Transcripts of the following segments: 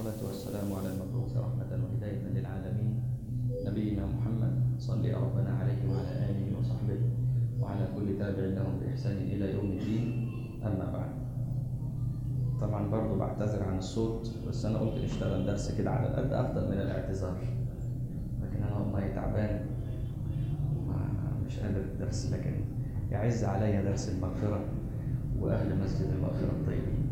والصلاة والسلام على المبعوث رحمة وهداية للعالمين نبينا محمد صل يا ربنا عليه وعلى آله وصحبه وعلى كل تابع لهم بإحسان إلى يوم الدين أما بعد طبعا برضو بعتذر عن الصوت بس أنا قلت نشتغل درس كده على القد أفضل من الاعتذار لكن أنا والله تعبان ما- مش قادر الدرس لكن يعز علي درس المغفرة وأهل مسجد المغفرة الطيبين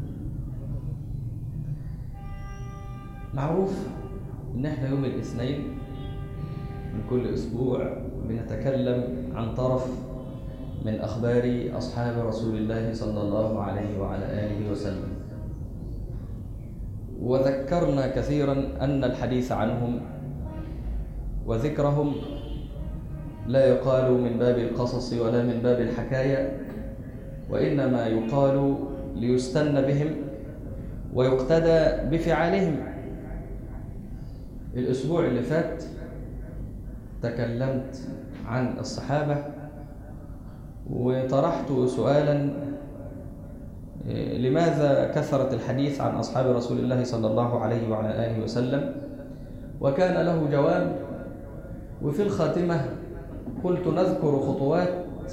معروف إن إحنا يوم الاثنين من كل أسبوع بنتكلم عن طرف من أخبار أصحاب رسول الله صلى الله عليه وعلى آله وسلم وذكرنا كثيرا أن الحديث عنهم وذكرهم لا يقال من باب القصص ولا من باب الحكاية وإنما يقال ليستن بهم ويقتدى بفعالهم الأسبوع اللي فات تكلمت عن الصحابة وطرحت سؤالا إيه، لماذا كثرت الحديث عن أصحاب رسول الله صلى الله عليه وعلى آله وسلم وكان له جواب وفي الخاتمة قلت نذكر خطوات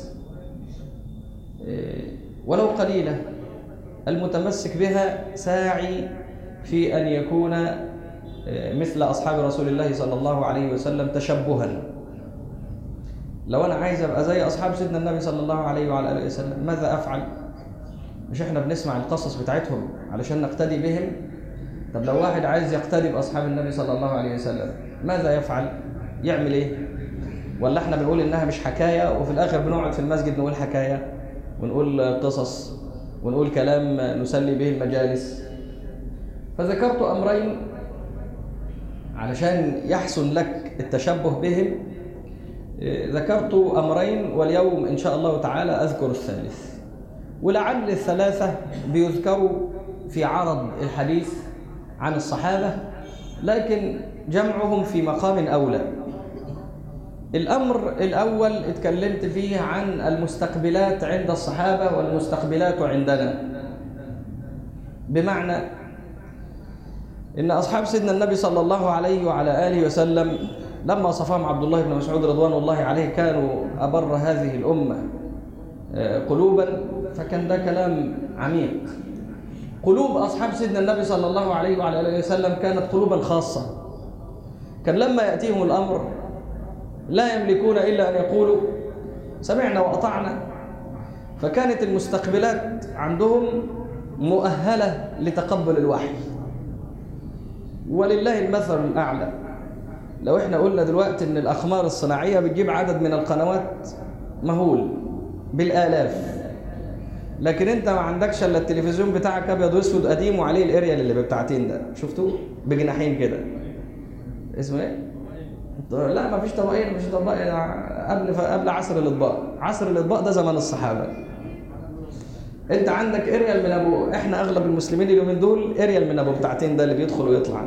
إيه، ولو قليلة المتمسك بها ساعي في أن يكون إيه، مثل أصحاب رسول الله صلى الله عليه وسلم تشبها لو أنا عايز أبقى زي أصحاب سيدنا النبي صلى الله عليه وعلى آله وسلم ماذا أفعل؟ مش إحنا بنسمع القصص بتاعتهم علشان نقتدي بهم طب لو واحد عايز يقتدي بأصحاب النبي صلى الله عليه وسلم ماذا يفعل؟ يعمل إيه؟ ولا إحنا بنقول إنها مش حكاية وفي الآخر بنقعد في المسجد نقول حكاية ونقول قصص ونقول كلام نسلي به المجالس فذكرت أمرين علشان يحسن لك التشبه بهم إيه، ذكرت أمرين واليوم إن شاء الله تعالى أذكر الثالث ولعل الثلاثة بيذكروا في عرض الحديث عن الصحابة لكن جمعهم في مقام أولى الأمر الأول اتكلمت فيه عن المستقبلات عند الصحابة والمستقبلات عندنا بمعنى إن أصحاب سيدنا النبي صلى الله عليه وعلى آله وسلم لما صفاهم عبد الله بن مسعود رضوان الله عليه كانوا أبر هذه الأمة آه، قلوبا فكان ده كلام عميق قلوب أصحاب سيدنا النبي صلى الله عليه وعلى آله وسلم كانت قلوبا خاصة كان لما يأتيهم الأمر لا يملكون إلا أن يقولوا سمعنا وأطعنا فكانت المستقبلات عندهم مؤهلة لتقبل الوحي ولله المثل الأعلى لو احنا قلنا دلوقتي ان الأقمار الصناعية بتجيب عدد من القنوات مهول بالآلاف لكن انت ما عندكش الا التلفزيون بتاعك ابيض واسود قديم وعليه الاريال اللي بتاعتين ده شفتوه بجناحين كده اسمه ايه لا ما فيش طبقين مفيش طبقين قبل قبل عصر الاطباق عصر الاطباق ده زمان الصحابه انت عندك اريال من ابو احنا اغلب المسلمين اليومين دول اريال من ابو بتاعتين ده اللي بيدخل ويطلع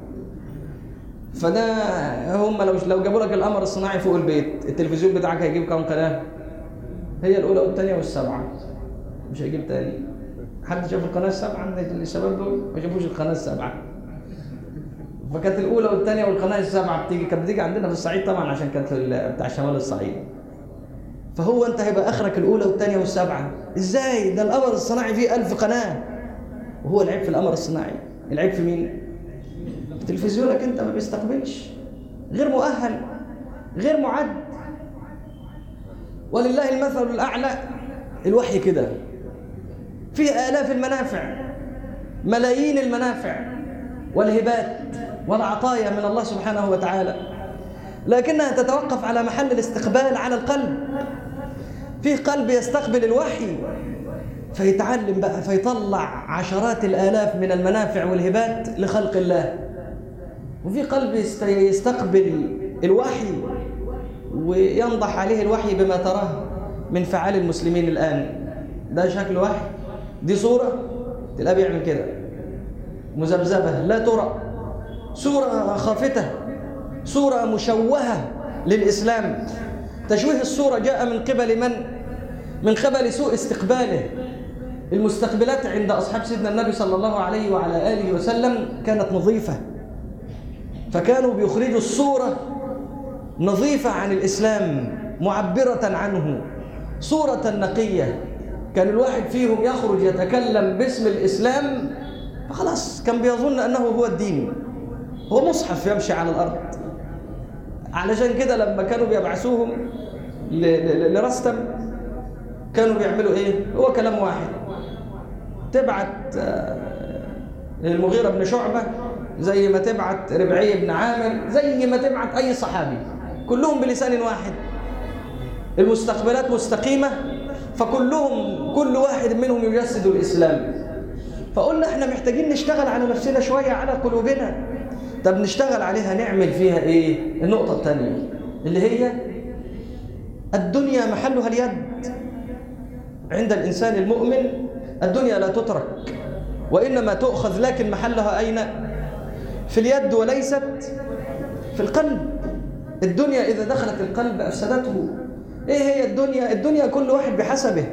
فده هم لو لو جابوا لك القمر الصناعي فوق البيت التلفزيون بتاعك هيجيب كام قناه هي الاولى والثانيه والسبعه مش هيجيب تاني حد شاف القناه السبعه عند الشباب دول ما شافوش القناه السبعه فكانت الاولى والثانيه والقناه السبعه بتيجي كانت بتيجي عندنا في الصعيد طبعا عشان كانت ال- بتاع شمال الصعيد فهو انت هيبقى اخرك الاولى والثانيه والسبعه ازاي ده القمر الصناعي فيه ألف قناه وهو العيب في القمر الصناعي العيب في مين في تلفزيونك انت ما بيستقبلش غير مؤهل غير معد ولله المثل الاعلى الوحي كده فيه آلاف المنافع ملايين المنافع والهبات والعطايا من الله سبحانه وتعالى لكنها تتوقف على محل الاستقبال على القلب فيه قلب يستقبل الوحي فيتعلم بقى فيطلع عشرات الآلاف من المنافع والهبات لخلق الله وفي قلب يست- يستقبل الوحي وينضح عليه الوحي بما تراه من فعال المسلمين الآن ده شكل وحي دي صورة تلاقيه بيعمل كده مذبذبة لا ترى صورة خافتة صورة مشوهة للإسلام تشويه الصورة جاء من قبل من؟ من قبل سوء استقباله المستقبلات عند أصحاب سيدنا النبي صلى الله عليه وعلى آله وسلم كانت نظيفة فكانوا بيخرجوا الصورة نظيفة عن الإسلام معبرة عنه صورة نقية كان الواحد فيهم يخرج يتكلم باسم الإسلام فخلاص كان بيظن أنه هو الدين هو مصحف يمشي على الأرض علشان كده لما كانوا بيبعثوهم لرستم كانوا بيعملوا ايه هو كلام واحد تبعت المغيرة بن شعبة زي ما تبعت ربعي بن عامر زي ما تبعت أي صحابي كلهم بلسان واحد المستقبلات مستقيمة فكلهم كل واحد منهم يجسد الإسلام فقلنا احنا محتاجين نشتغل على نفسنا شوية على قلوبنا طب نشتغل عليها نعمل فيها ايه النقطة الثانية اللي هي الدنيا محلها اليد عند الإنسان المؤمن الدنيا لا تترك وإنما تؤخذ لكن محلها أين في اليد وليست في القلب الدنيا إذا دخلت القلب أفسدته إيه هي الدنيا الدنيا كل واحد بحسبه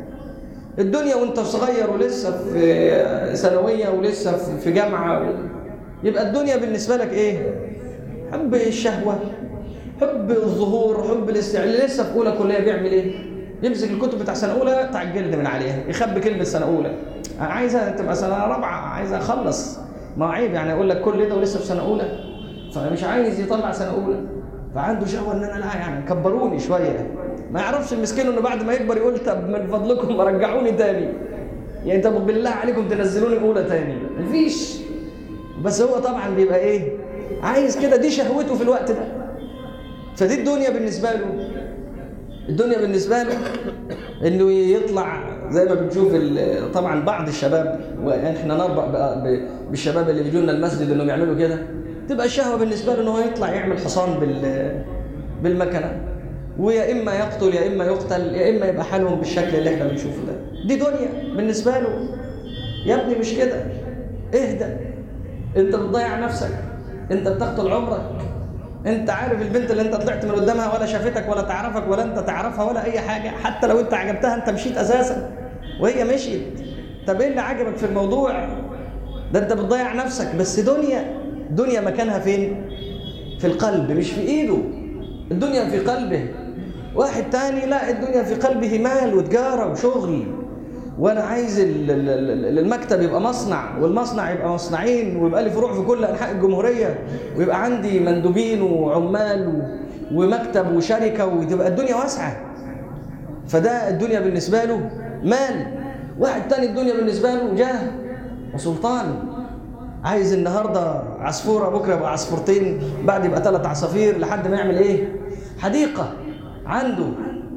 الدنيا وانت صغير ولسه في ثانوية ولسه في جامعة يبقى الدنيا بالنسبة لك ايه حب الشهوة حب الظهور حب الاستعلاء لسه في اولى كلية بيعمل ايه يمسك الكتب بتاع سنة اولى بتاع الجلد من عليها يخبي كلمة سنة اولى انا عايزة تبقى سنة رابعة عايزة اخلص ما عيب يعني اقول لك كل ده ولسه في سنة اولى فمش عايز يطلع سنة اولى فعنده شهوة ان انا لا يعني كبروني شوية ما يعرفش المسكين انه بعد ما يكبر يقول طب من فضلكم رجعوني تاني يعني طب بالله عليكم تنزلوني اولى تاني مفيش بس هو طبعا بيبقى ايه عايز كده دي شهوته في الوقت ده فدي الدنيا بالنسبه له الدنيا بالنسبه له انه يطلع زي ما بنشوف طبعا بعض الشباب واحنا نربأ بالشباب اللي بيجوا لنا المسجد انهم يعملوا كده تبقى الشهوه بالنسبه له ان هو يطلع يعمل حصان بال بالمكنه ويا اما يقتل يا اما يقتل يا اما يبقى حالهم بالشكل اللي احنا بنشوفه ده دي دنيا بالنسبه له يا ابني مش كده اهدى انت بتضيع نفسك انت بتقتل عمرك انت عارف البنت اللي انت طلعت من قدامها ولا شافتك ولا تعرفك ولا انت تعرفها ولا اي حاجه حتى لو انت عجبتها انت مشيت اساسا وهي مشيت طب ايه اللي عجبك في الموضوع ده انت بتضيع نفسك بس دنيا دنيا مكانها فين في القلب مش في ايده الدنيا في قلبه واحد تاني لا الدنيا في قلبه مال وتجاره وشغل وانا عايز المكتب يبقى مصنع والمصنع يبقى مصنعين ويبقى لي فروع في كل انحاء الجمهوريه ويبقى عندي مندوبين وعمال ومكتب وشركه وتبقى الدنيا واسعه فده الدنيا بالنسبه له مال واحد تاني الدنيا بالنسبه له جاه وسلطان عايز النهارده عصفوره بكره يبقى عصفورتين بعد يبقى ثلاث عصافير لحد ما يعمل ايه حديقه عنده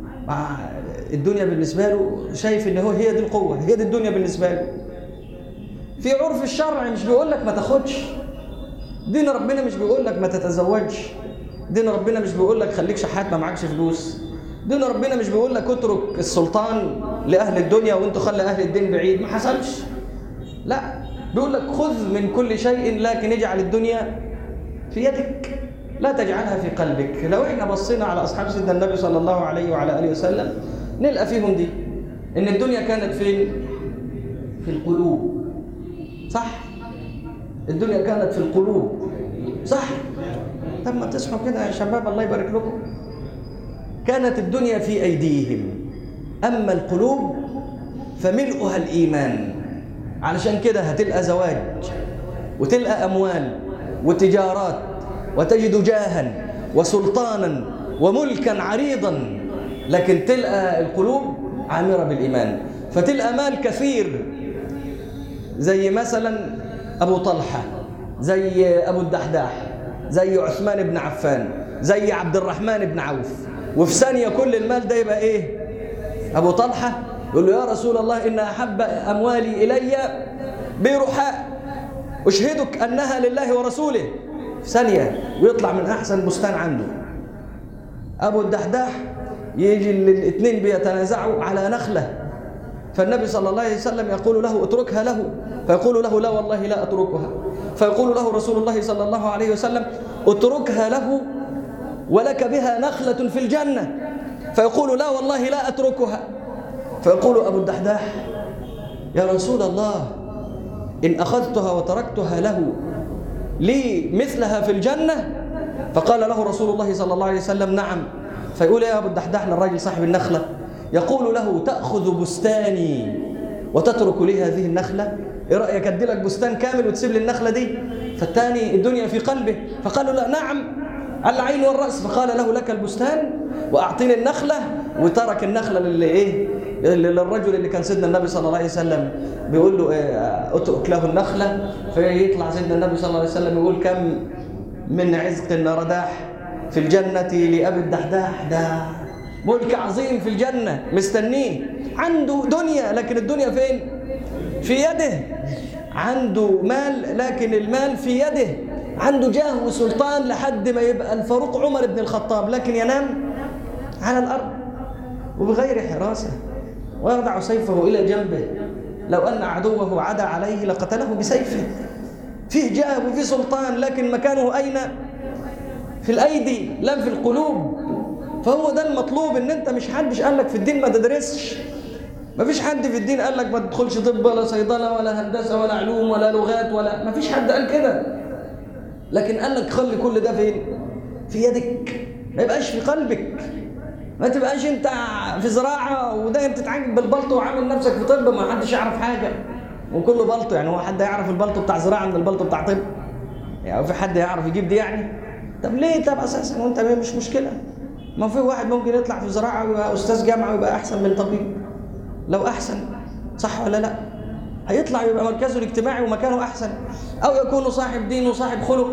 الدنيا بالنسبه له شايف ان هو هي دي القوه هي دي الدنيا بالنسبه له في عرف الشرع مش بيقول لك ما تاخدش دين ربنا مش بيقول لك ما تتزوجش دين ربنا مش بيقول لك خليك شحات ما معكش فلوس دين ربنا مش بيقول لك اترك السلطان لاهل الدنيا وانتوا خلي اهل الدين بعيد ما حصلش لا بيقول لك خذ من كل شيء لكن اجعل الدنيا في يدك لا تجعلها في قلبك لو احنا بصينا على اصحاب سيدنا النبي صلى الله عليه وعلى اله وسلم نلقى فيهم دي ان الدنيا كانت فين في القلوب صح الدنيا كانت في القلوب صح طب ما تصحوا كده يا شباب الله يبارك لكم كانت الدنيا في ايديهم اما القلوب فملؤها الايمان علشان كده هتلقى زواج وتلقى اموال وتجارات وتجد جاها وسلطانا وملكا عريضا لكن تلقى القلوب عامرة بالإيمان فتلقى مال كثير زي مثلا أبو طلحة زي أبو الدحداح زي عثمان بن عفان زي عبد الرحمن بن عوف وفي ثانية كل المال ده يبقى إيه أبو طلحة يقول له يا رسول الله إن أحب أموالي إلي بيرحاء أشهدك أنها لله ورسوله في ثانية ويطلع من أحسن بستان عنده أبو الدحداح يجي الاثنين بيتنازعوا على نخلة فالنبي صلى الله عليه وسلم يقول له اتركها له فيقول له لا والله لا أتركها فيقول له رسول الله صلى الله عليه وسلم اتركها له ولك بها نخلة في الجنة فيقول لا والله لا أتركها فيقول أبو الدحداح يا رسول الله إن أخذتها وتركتها له لي مثلها في الجنة فقال له رسول الله صلى الله عليه وسلم نعم فيقول يا أبو الدحداح للراجل صاحب النخلة يقول له تأخذ بستاني وتترك لي هذه النخلة إيه رأيك أدي لك بستان كامل وتسيب لي النخلة دي فالثاني الدنيا في قلبه فقال له لا نعم العين والرأس فقال له لك البستان وأعطيني النخلة وترك النخلة للي إيه للرجل اللي كان سيدنا النبي صلى الله عليه وسلم بيقول له إيه اترك له النخلة فيطلع سيدنا النبي صلى الله عليه وسلم يقول كم من عزق رداح في الجنة لأبي الدحداح ده ملك عظيم في الجنة مستنيه عنده دنيا لكن الدنيا فين؟ في يده عنده مال لكن المال في يده عنده جاه وسلطان لحد ما يبقى الفاروق عمر بن الخطاب لكن ينام على الأرض وبغير حراسة ويضع سيفه إلى جنبه لو أن عدوه عدا عليه لقتله بسيفه فيه جاه وفيه سلطان لكن مكانه أين؟ في الأيدي لا في القلوب فهو ده المطلوب ان انت مش حدش قال لك في الدين ما تدرسش ما فيش حد في الدين قال لك ما تدخلش طب ولا صيدله ولا هندسه ولا علوم ولا لغات ولا ما فيش حد قال كده لكن قال لك خلي كل ده فين في يدك ما يبقاش في قلبك ما تبقاش انت في زراعه ودايما تتعجب بالبلطو وعامل نفسك في طب ما حدش يعرف حاجه وكله بلطو يعني هو حد يعرف البلطو بتاع زراعه من البلطو بتاع طب يعني في حد يعرف يجيب دي يعني طب ليه طب اساسا وانت مش مشكله ما في واحد ممكن يطلع في زراعه ويبقى استاذ جامعه ويبقى احسن من طبيب لو احسن صح ولا لا هيطلع يبقى مركزه الاجتماعي ومكانه احسن او يكون صاحب دين وصاحب خلق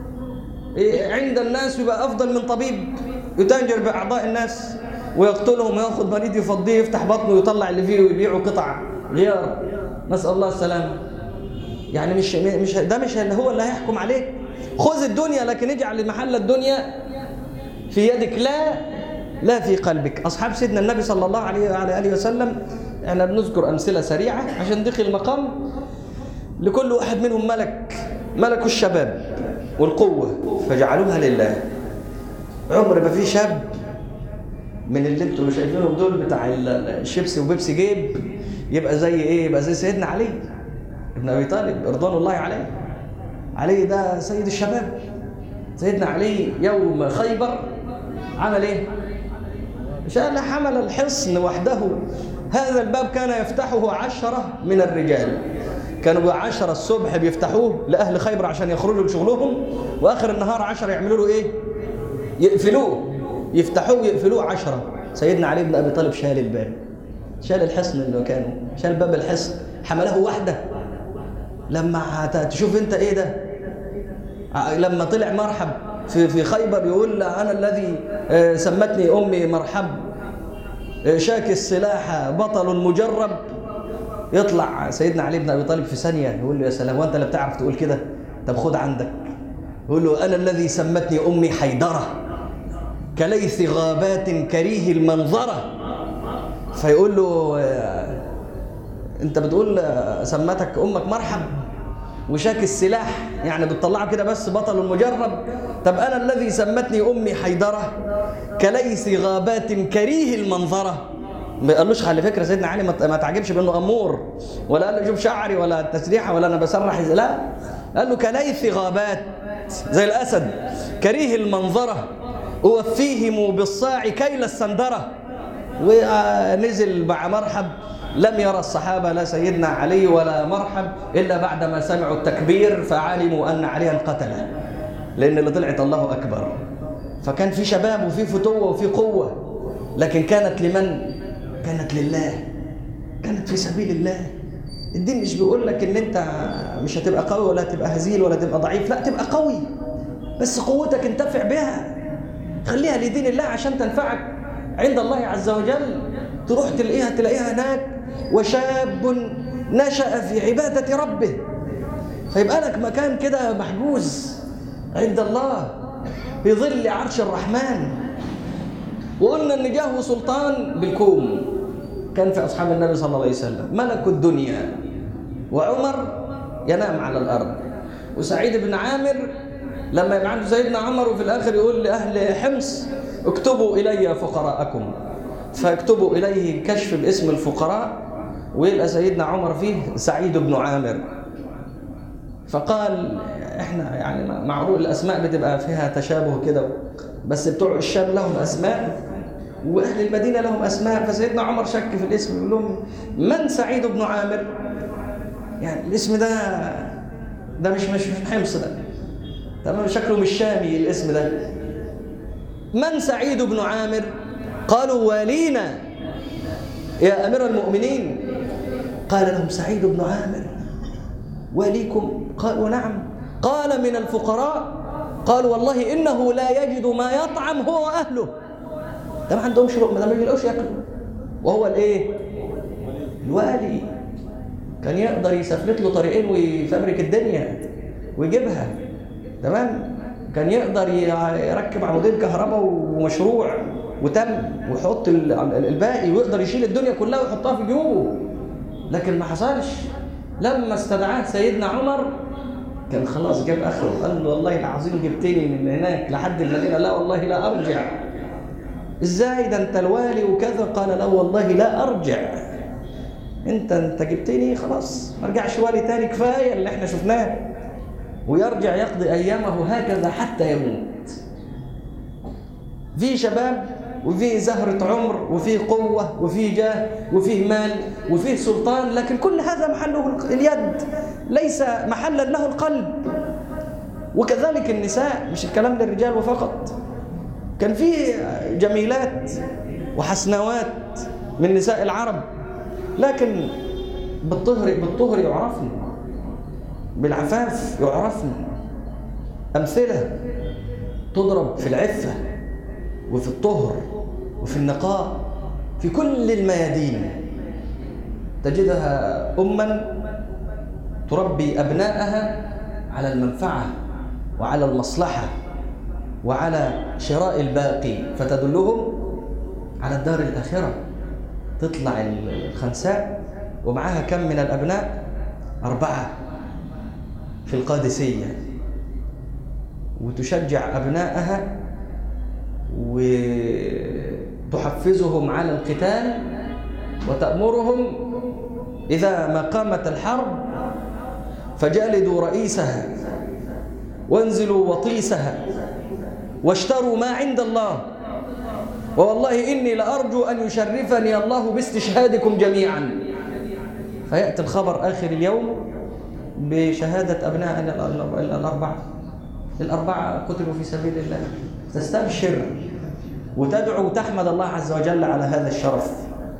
عند الناس يبقى افضل من طبيب يتاجر باعضاء الناس ويقتلهم وياخذ مريض يفضيه يفتح بطنه ويطلع اللي فيه ويبيعه قطع غيار نسال الله السلامه يعني مش مش ده مش اللي هو اللي هيحكم عليك خذ الدنيا لكن اجعل محل الدنيا في يدك لا لا في قلبك أصحاب سيدنا النبي صلى الله عليه وعلى آله وسلم احنا بنذكر أمثلة سريعة عشان دخل المقام لكل واحد منهم ملك ملك الشباب والقوة فجعلوها لله عمر ما في شاب من اللي انتم شايفينهم دول بتاع الشيبسي وبيبسي جيب يبقى زي ايه يبقى زي سيدنا علي ابن ابي طالب رضوان الله عليه علي ده سيد الشباب سيدنا علي يوم خيبر عمل ايه شأن حمل الحصن وحده هذا الباب كان يفتحه عشرة من الرجال كانوا عشرة الصبح بيفتحوه لأهل خيبر عشان يخرجوا لشغلهم وآخر النهار عشرة يعملوا له إيه يقفلوه يفتحوه يقفلوه عشرة سيدنا علي بن أبي طالب شال الباب شال الحصن اللي كانوا شال باب الحصن حمله وحده لما تشوف انت ايه ده لما طلع مرحب في في خيبر يقول انا الذي سمتني امي مرحب شاك السلاح بطل مجرب يطلع سيدنا علي بن ابي طالب في ثانيه يقول له يا سلام وانت اللي بتعرف تقول كده طب خد عندك يقول له انا الذي سمتني امي حيدره كليث غابات كريه المنظره فيقول له انت بتقول سمتك امك مرحب وشاك السلاح يعني بتطلعه كده بس بطل مجرب طب انا الذي سمتني امي حيدره كليث غابات كريه المنظره ما قالوش على فكره سيدنا علي ما تعجبش بانه امور ولا قال له شوف شعري ولا تسريحه ولا انا بسرح لا قال له كليث غابات زي الاسد كريه المنظره اوفيهم بالصاع كيل السندره ونزل مع مرحب لم يرى الصحابة لا سيدنا علي ولا مرحب إلا بعدما سمعوا التكبير فعلموا أن عليا قتله لأن اللي طلعت الله أكبر فكان في شباب وفي فتوة وفي قوة لكن كانت لمن؟ كانت لله كانت في سبيل الله الدين مش بيقول لك ان انت مش هتبقى قوي ولا هتبقى هزيل ولا تبقى ضعيف لا تبقى قوي بس قوتك انتفع بها خليها لدين الله عشان تنفعك عند الله عز وجل تروح تلاقيها تلاقيها هناك وشاب نشأ في عبادة ربه فيبقى لك مكان كده محجوز عند الله في ظل عرش الرحمن وقلنا ان جاه سلطان بالكوم كان في اصحاب النبي صلى الله عليه وسلم ملك الدنيا وعمر ينام على الارض وسعيد بن عامر لما يبقى عنده سيدنا عمر وفي الاخر يقول لاهل حمص اكتبوا الي فقراءكم فاكتبوا اليه كشف باسم الفقراء ويلقى سيدنا عمر فيه سعيد بن عامر فقال احنا يعني معروف الاسماء بتبقى فيها تشابه كده بس بتوع الشام لهم اسماء واهل المدينه لهم اسماء فسيدنا عمر شك في الاسم يقول لهم من سعيد بن عامر يعني الاسم ده ده مش مش من حمص ده تمام شكله مش شامي الاسم ده من سعيد بن عامر قالوا والينا يا امير المؤمنين قال لهم سعيد بن عامر واليكم قالوا نعم قال من الفقراء قالوا والله انه لا يجد ما يطعم هو واهله ده ما عندهمش لقمه ده ما بيلاقوش ياكلوا وهو الايه الوالي كان يقدر يسفلت له طريقين ويفبرك الدنيا ويجيبها تمام كان يقدر يركب عمودين كهرباء ومشروع وتم ويحط الباقي ويقدر يشيل الدنيا كلها ويحطها في جيوبه لكن ما حصلش لما استدعاه سيدنا عمر كان خلاص جاب اخره قال له والله العظيم جبتني من هناك لحد المدينه لا والله لا ارجع ازاي ده انت الوالي وكذا قال لا والله لا ارجع انت انت جبتني خلاص ما ارجعش والي تاني كفايه اللي احنا شفناه ويرجع يقضي ايامه هكذا حتى يموت في شباب وفي زهرة عمر وفي قوة وفي جاه وفيه مال وفيه سلطان لكن كل هذا محله اليد ليس محلا له القلب وكذلك النساء مش الكلام للرجال وفقط كان في جميلات وحسنوات من نساء العرب لكن بالطهر بالطهر يعرفن بالعفاف يعرفن أمثلة تضرب في العفة وفي الطهر وفي النقاء في كل الميادين تجدها أما تربي أبناءها على المنفعة وعلى المصلحة وعلى شراء الباقي فتدلهم على الدار الآخرة تطلع الخنساء ومعها كم من الأبناء أربعة في القادسية وتشجع أبناءها وتحفزهم على القتال وتأمرهم إذا ما قامت الحرب فجالدوا رئيسها وانزلوا وطيسها واشتروا ما عند الله ووالله إني لأرجو أن يشرفني الله باستشهادكم جميعا فيأتي الخبر آخر اليوم بشهادة أبناء الأربعة الأربعة قتلوا في سبيل الله تستبشر وتدعو وتحمد الله عز وجل على هذا الشرف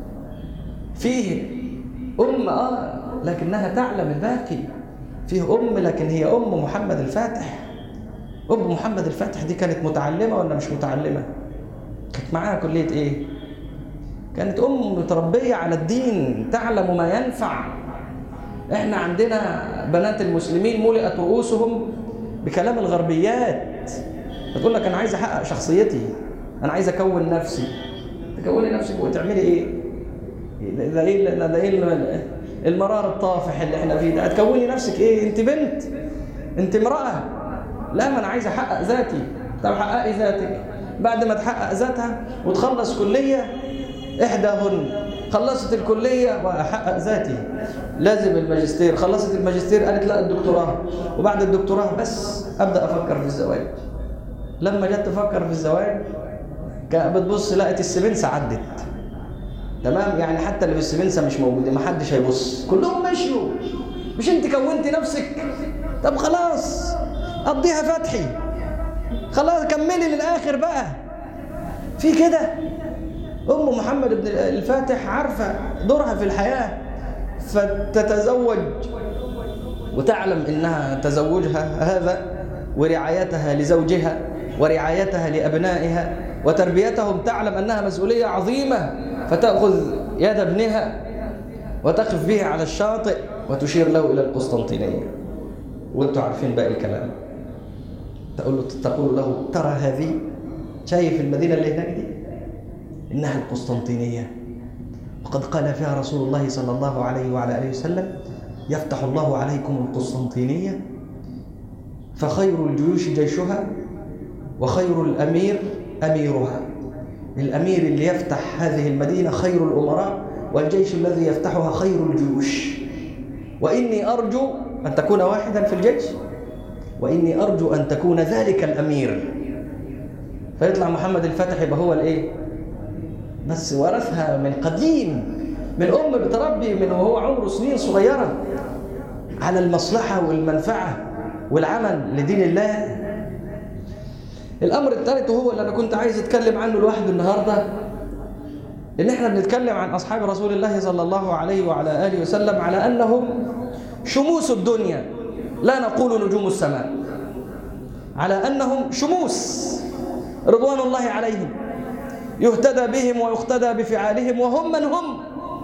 فيه أم آه لكنها تعلم الباقي فيه أم لكن هي أم محمد الفاتح أم محمد الفاتح دي كانت متعلمة ولا مش متعلمة؟ كانت معاها كلية إيه؟ كانت أم متربية على الدين تعلم ما ينفع إحنا عندنا بنات المسلمين ملئت رؤوسهم بكلام الغربيات بتقول لك أنا عايز أحقق شخصيتي أنا عايز أكون نفسي تكوني نفسك وتعملي إيه؟ ده إيه ده إيه المرار الطافح اللي إحنا فيه ده هتكوني نفسك إيه؟ أنت بنت أنت امرأة لا ما أنا عايز أحقق ذاتي طب حققي ذاتك بعد ما تحقق ذاتها وتخلص كلية إحداهن خلصت الكلية وأحقق ذاتي لازم الماجستير خلصت الماجستير قالت لا الدكتوراه وبعد الدكتوراه بس أبدأ أفكر في الزواج لما جت تفكر في الزواج بتبص لقت السبنسة عدت تمام يعني حتى اللي في السبنسة مش موجودين ما حدش هيبص كلهم مشيوا مش انت كونتي نفسك طب خلاص قضيها فتحي خلاص كملي للآخر بقى في كده أم محمد بن الفاتح عارفة دورها في الحياة فتتزوج وتعلم إنها تزوجها هذا ورعايتها لزوجها ورعايتها لأبنائها وتربيتهم تعلم أنها مسؤولية عظيمة فتأخذ يد ابنها وتقف به على الشاطئ وتشير له إلى القسطنطينية وانتم عارفين باقي الكلام تقول له تقول له ترى هذه شايف المدينة اللي هناك دي إنها القسطنطينية وقد قال فيها رسول الله صلى الله عليه وعلى آله وسلم يفتح الله عليكم القسطنطينية فخير الجيوش جيشها وخير الأمير أميرها الأمير اللي يفتح هذه المدينة خير الأمراء والجيش الذي يفتحها خير الجيوش وإني أرجو أن تكون واحدا في الجيش وإني أرجو أن تكون ذلك الأمير فيطلع محمد الفاتح يبقى هو الإيه؟ بس ورثها من قديم من أم بتربي من وهو عمره سنين صغيرة على المصلحة والمنفعة والعمل لدين الله الأمر الثالث هو اللي أنا كنت عايز أتكلم عنه لوحده النهاردة إن إحنا بنتكلم عن أصحاب رسول الله صلى الله عليه وعلى آله وسلم على أنهم شموس الدنيا لا نقول نجوم السماء على أنهم شموس رضوان الله عليهم يهتدى بهم ويقتدى بفعالهم وهم من هم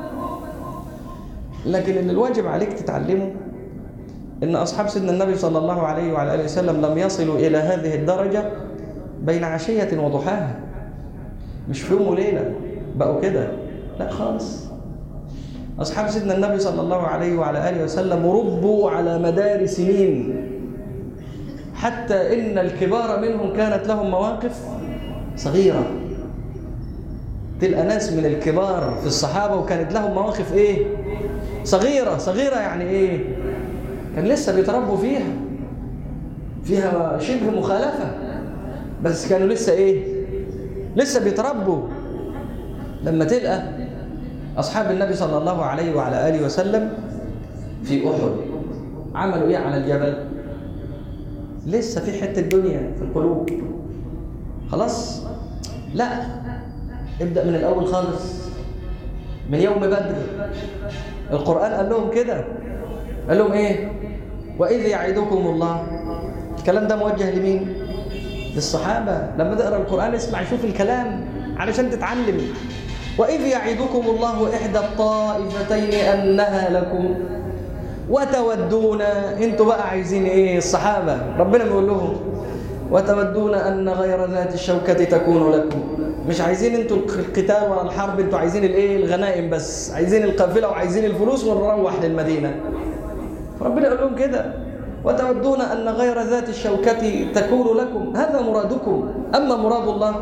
لكن اللي الواجب عليك تتعلمه ان اصحاب سيدنا النبي صلى الله عليه وعلى اله وسلم لم يصلوا الى هذه الدرجه بين عشيه وضحاها مش في يوم وليله بقوا كده لا خالص اصحاب سيدنا النبي صلى الله عليه وعلى اله وسلم ربوا على مدار سنين حتى ان الكبار منهم كانت لهم مواقف صغيره تلقى ناس من الكبار في الصحابه وكانت لهم مواقف ايه صغيره صغيره يعني ايه كان لسه بيتربوا فيها فيها شبه مخالفة بس كانوا لسه ايه لسه بيتربوا لما تلقى أصحاب النبي صلى الله عليه وعلى آله وسلم في أحد عملوا ايه على الجبل لسه في حتة دنيا في القلوب خلاص لا ابدأ من الأول خالص من يوم بدر القرآن قال لهم كده قال لهم ايه واذ يعدكم الله الكلام ده موجه لمين للصحابه لما تقرا القران اسمع شوف الكلام علشان تتعلم واذ يعدكم الله احدى الطائفتين انها لكم وتودون انتوا بقى عايزين ايه الصحابه ربنا بيقول لهم وتودون ان غير ذات الشوكه تكون لكم مش عايزين انتوا القتال ولا الحرب انتوا عايزين الايه الغنائم بس عايزين القافله وعايزين الفلوس ونروح للمدينه ربنا يقول لهم كده وتودون أن غير ذات الشوكة تكون لكم هذا مرادكم أما مراد الله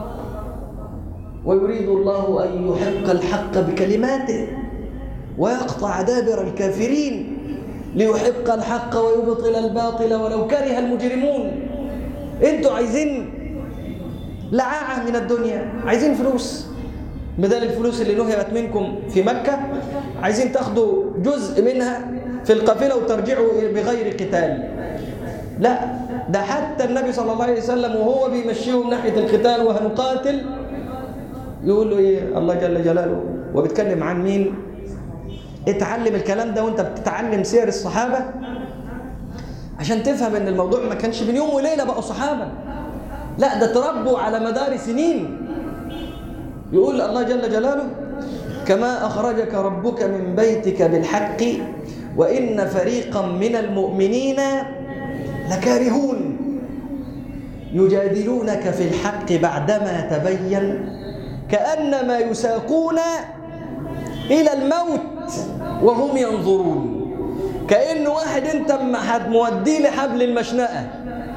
ويريد الله أن يحق الحق بكلماته ويقطع دابر الكافرين ليحق الحق ويبطل الباطل ولو كره المجرمون انتوا عايزين لعاعة من الدنيا عايزين فلوس بدل الفلوس اللي نهبت منكم في مكة عايزين تاخدوا جزء منها في القافلة وترجعوا بغير قتال لا ده حتى النبي صلى الله عليه وسلم وهو بيمشيهم ناحية القتال وهنقاتل يقول له ايه الله جل جلاله وبيتكلم عن مين اتعلم الكلام ده وانت بتتعلم سير الصحابة عشان تفهم ان الموضوع ما كانش من يوم وليلة بقوا صحابة لا ده تربوا على مدار سنين يقول الله جل جلاله كما أخرجك ربك من بيتك بالحق وإن فريقا من المؤمنين لكارهون يجادلونك في الحق بعدما تبين كأنما يساقون إلى الموت وهم ينظرون كأن واحد أنت موديه لحبل المشنقة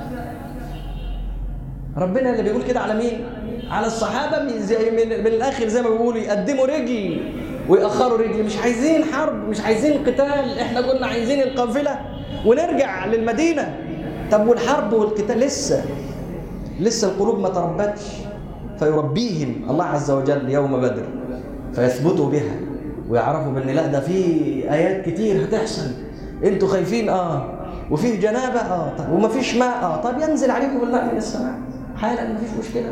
ربنا اللي بيقول كده على مين؟ على الصحابة من, زي من, من الآخر زي ما بيقولوا يقدموا رجل ويأخروا رجل مش عايزين حرب مش عايزين قتال احنا كنا عايزين القافلة ونرجع للمدينة طب والحرب والقتال لسه لسه القلوب ما تربتش فيربيهم الله عز وجل يوم بدر فيثبتوا بها ويعرفوا بان لا ده في ايات كتير هتحصل انتوا خايفين اه وفيه جنابه اه طب وما فيش ماء اه طب ينزل عليكم الماء من السماء حالا ما فيش مشكله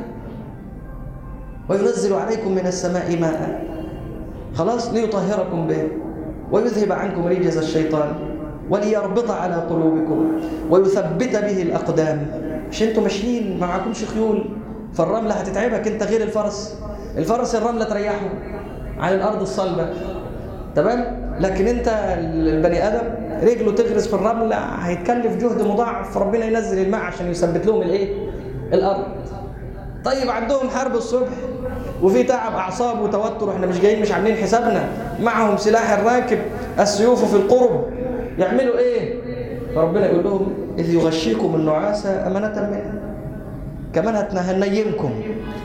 وينزل عليكم من السماء ماء خلاص ليطهركم به ويذهب عنكم رجز الشيطان وليربط على قلوبكم ويثبت به الأقدام مش انتوا ماشيين ما معكمش خيول فالرملة هتتعبك انت غير الفرس الفرس الرملة تريحه عن الأرض الصلبة تمام لكن انت البني آدم رجله تغرس في الرملة هيتكلف جهد مضاعف ربنا ينزل الماء عشان يثبت لهم الايه الأرض طيب عندهم حرب الصبح وفي تعب اعصاب وتوتر احنا مش جايين مش عاملين حسابنا معهم سلاح الراكب السيوف في القرب يعملوا ايه فربنا يقول لهم اذ يغشيكم النعاس امانه منه كمان هنيمكم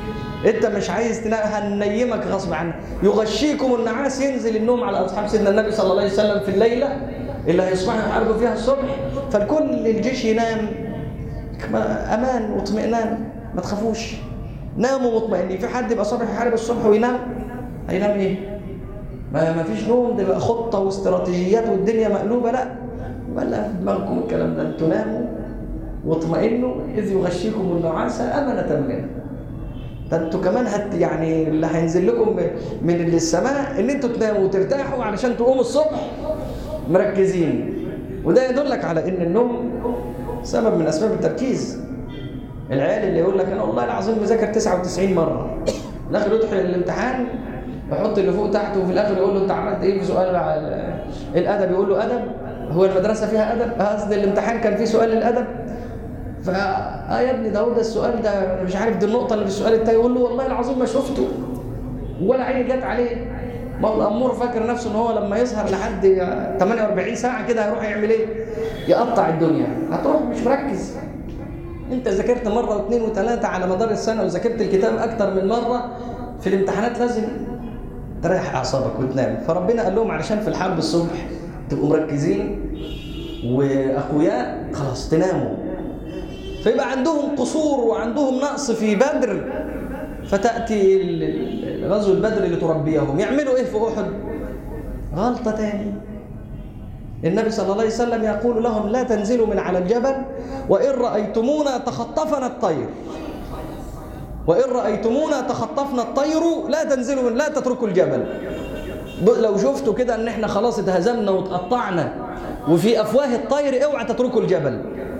انت مش عايز تنام هننيمك غصب عنك يغشيكم النعاس ينزل النوم على اصحاب سيدنا النبي صلى الله عليه وسلم في الليله اللي هيصبحوا يحاربوا فيها الصبح فالكل الجيش ينام امان واطمئنان ما تخافوش ناموا مطمئنين في حد يبقى صبح يحارب الصبح وينام هينام ايه ما ما فيش نوم ده بقى خطه واستراتيجيات والدنيا مقلوبه لا ولا في دماغكم الكلام ده انتوا ناموا واطمئنوا اذ يغشيكم النعاس امنه منه ده انتوا كمان هت يعني اللي هينزل لكم من السماء ان انتوا تناموا وترتاحوا علشان تقوموا الصبح مركزين وده يدلك على ان النوم سبب من اسباب التركيز العيال اللي يقول لك انا والله العظيم مذاكر 99 مره الاخر يدخل الامتحان يحط اللي فوق تحت وفي الاخر يقول له انت عملت ايه في سؤال على الادب يقول له ادب هو المدرسه فيها ادب قصدي الامتحان كان فيه سؤال للادب فا اه يا ابني ده هو ده السؤال ده انا مش عارف دي النقطه اللي في السؤال التاني يقول له والله العظيم ما شفته ولا عيني جت عليه ما هو الامور فاكر نفسه ان هو لما يسهر لحد 48 ساعه كده هيروح يعمل ايه؟ يقطع الدنيا هتروح مش مركز انت ذاكرت مره واثنين وثلاثه على مدار السنه وذاكرت الكتاب اكتر من مره في الامتحانات لازم تريح اعصابك وتنام فربنا قال لهم علشان في الحرب الصبح تبقوا مركزين واقوياء خلاص تناموا فيبقى عندهم قصور وعندهم نقص في بدر فتاتي غزوه بدر لتربيهم يعملوا ايه في احد غلطه تاني النبي صلى الله عليه وسلم يقول لهم لا تنزلوا من على الجبل وان رايتمونا تخطفنا الطير وإن رأيتمونا تخطفنا الطير لا تنزلوا من لا تتركوا الجبل لو شفتوا كده ان احنا خلاص اتهزمنا وتقطعنا وفي افواه الطير اوعى تتركوا الجبل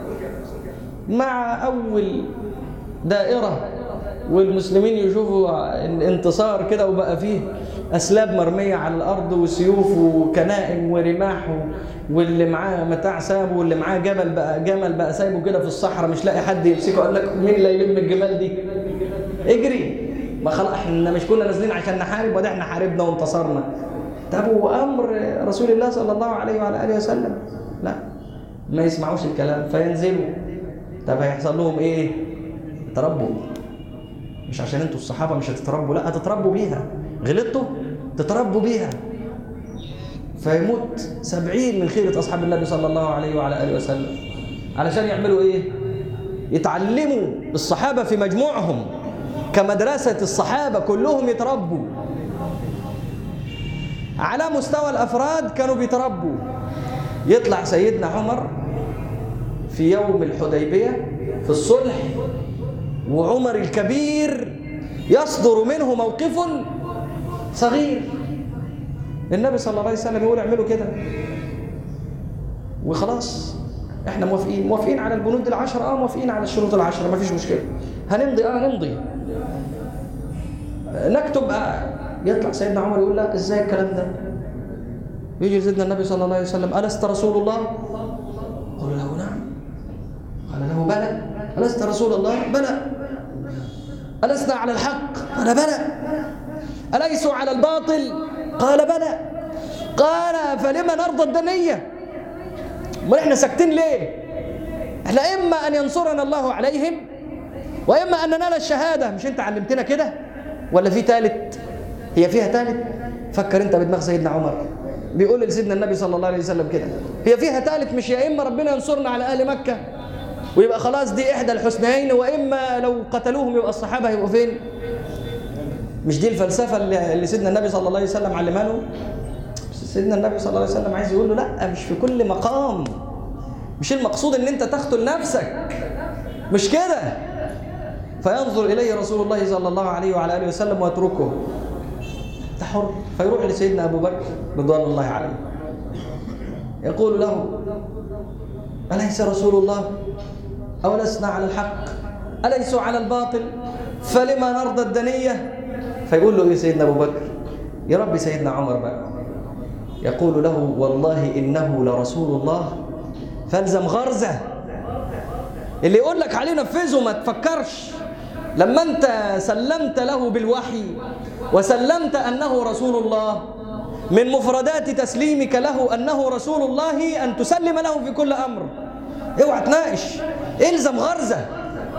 مع اول دائره والمسلمين يشوفوا انتصار كده وبقى فيه اسلاب مرميه على الارض وسيوف وكنائم ورماح واللي معاه متاع سابه واللي معاه جبل بقى جمل بقى سايبه كده في الصحراء مش لاقي حد يمسكه قال لك مين اللي يلم الجمال دي اجري ما خلاص احنا مش كنا نازلين عشان نحارب وده احنا حاربنا وانتصرنا طب وامر رسول الله صلى الله عليه وعلى اله وسلم لا ما يسمعوش الكلام فينزلوا طب هيحصل لهم ايه تربوا مش عشان انتوا الصحابه مش هتتربوا لا هتتربوا بيها غلطتوا تتربوا بيها فيموت سبعين من خيرة أصحاب النبي صلى الله عليه وعلى آله وسلم علشان يعملوا إيه؟ يتعلموا الصحابة في مجموعهم كمدرسة الصحابة كلهم يتربوا على مستوى الأفراد كانوا بيتربوا يطلع سيدنا عمر في يوم الحديبية في الصلح وعمر الكبير يصدر منه موقف صغير النبي صلى الله عليه وسلم يقول اعملوا كده وخلاص احنا موافقين موافقين على البنود العشرة اه موافقين على الشروط العشرة ما فيش مشكلة هنمضي اه نمضي نكتب آه. يطلع سيدنا عمر يقول لا ازاي الكلام ده يجي سيدنا النبي صلى الله عليه وسلم ألست رسول الله قال له نعم قال له بلى ألست رسول الله بلى ألسنا على الحق قال بلى أليسوا على الباطل قال بلى قال فلما نرضى الدنية امال احنا ساكتين ليه احنا اما ان ينصرنا الله عليهم واما ان ننال الشهاده مش انت علمتنا كده ولا في ثالث هي فيها ثالث فكر انت بدماغ سيدنا عمر بيقول لسيدنا النبي صلى الله عليه وسلم كده هي فيها ثالث مش يا اما ربنا ينصرنا على اهل مكه ويبقى خلاص دي احدى الحسنيين واما لو قتلوهم يبقى الصحابه هيبقوا فين مش دي الفلسفه اللي سيدنا النبي صلى الله عليه وسلم علمها له سيدنا النبي صلى الله عليه وسلم عايز يقول له لا مش في كل مقام مش المقصود ان انت تقتل نفسك مش كده فينظر اليه رسول الله صلى الله عليه وعلى اله وسلم ويتركه انت حر فيروح لسيدنا ابو بكر رضوان الله عليه يقول له اليس رسول الله او لسنا على الحق اليسوا على الباطل فلما نرضى الدنيه فيقول له ايه سيدنا ابو بكر يا رب سيدنا عمر بقى يقول له والله انه لرسول الله فالزم غرزه اللي يقول لك عليه نفذه ما تفكرش لما انت سلمت له بالوحي وسلمت انه رسول الله من مفردات تسليمك له انه رسول الله ان تسلم له في كل امر اوعى تناقش الزم غرزه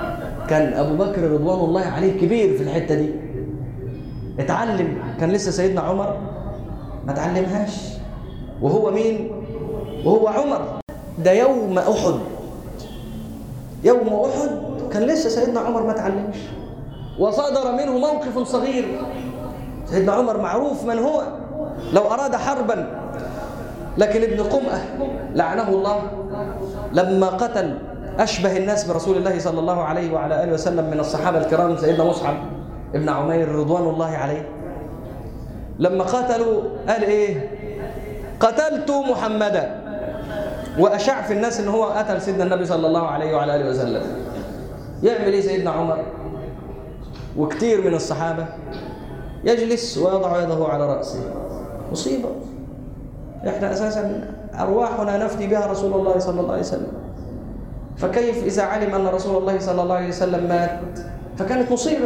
كان أبو بكر رضوان الله عليه كبير في الحتة دي اتعلم كان لسه سيدنا عمر ما تعلمهاش وهو مين وهو عمر ده يوم أحد يوم أحد كان لسه سيدنا عمر ما تعلمش وصدر منه موقف صغير سيدنا عمر معروف من هو لو أراد حربا لكن ابن قمأة لعنه الله لما قتل أشبه الناس برسول الله صلى الله عليه وعلى آله وسلم من الصحابة الكرام سيدنا مصعب ابن عمير رضوان الله عليه لما قتلوا قال إيه قتلت محمدا وأشاع في الناس إن هو قتل سيدنا النبي صلى الله عليه وعلى آله وسلم يعمل إيه سيدنا عمر وكثير من الصحابة يجلس ويضع يده على رأسه مصيبة إحنا أساسا أرواحنا نفدي بها رسول الله صلى الله عليه وسلم فكيف إذا علم أن رسول الله صلى الله عليه وسلم مات فكانت مصيبة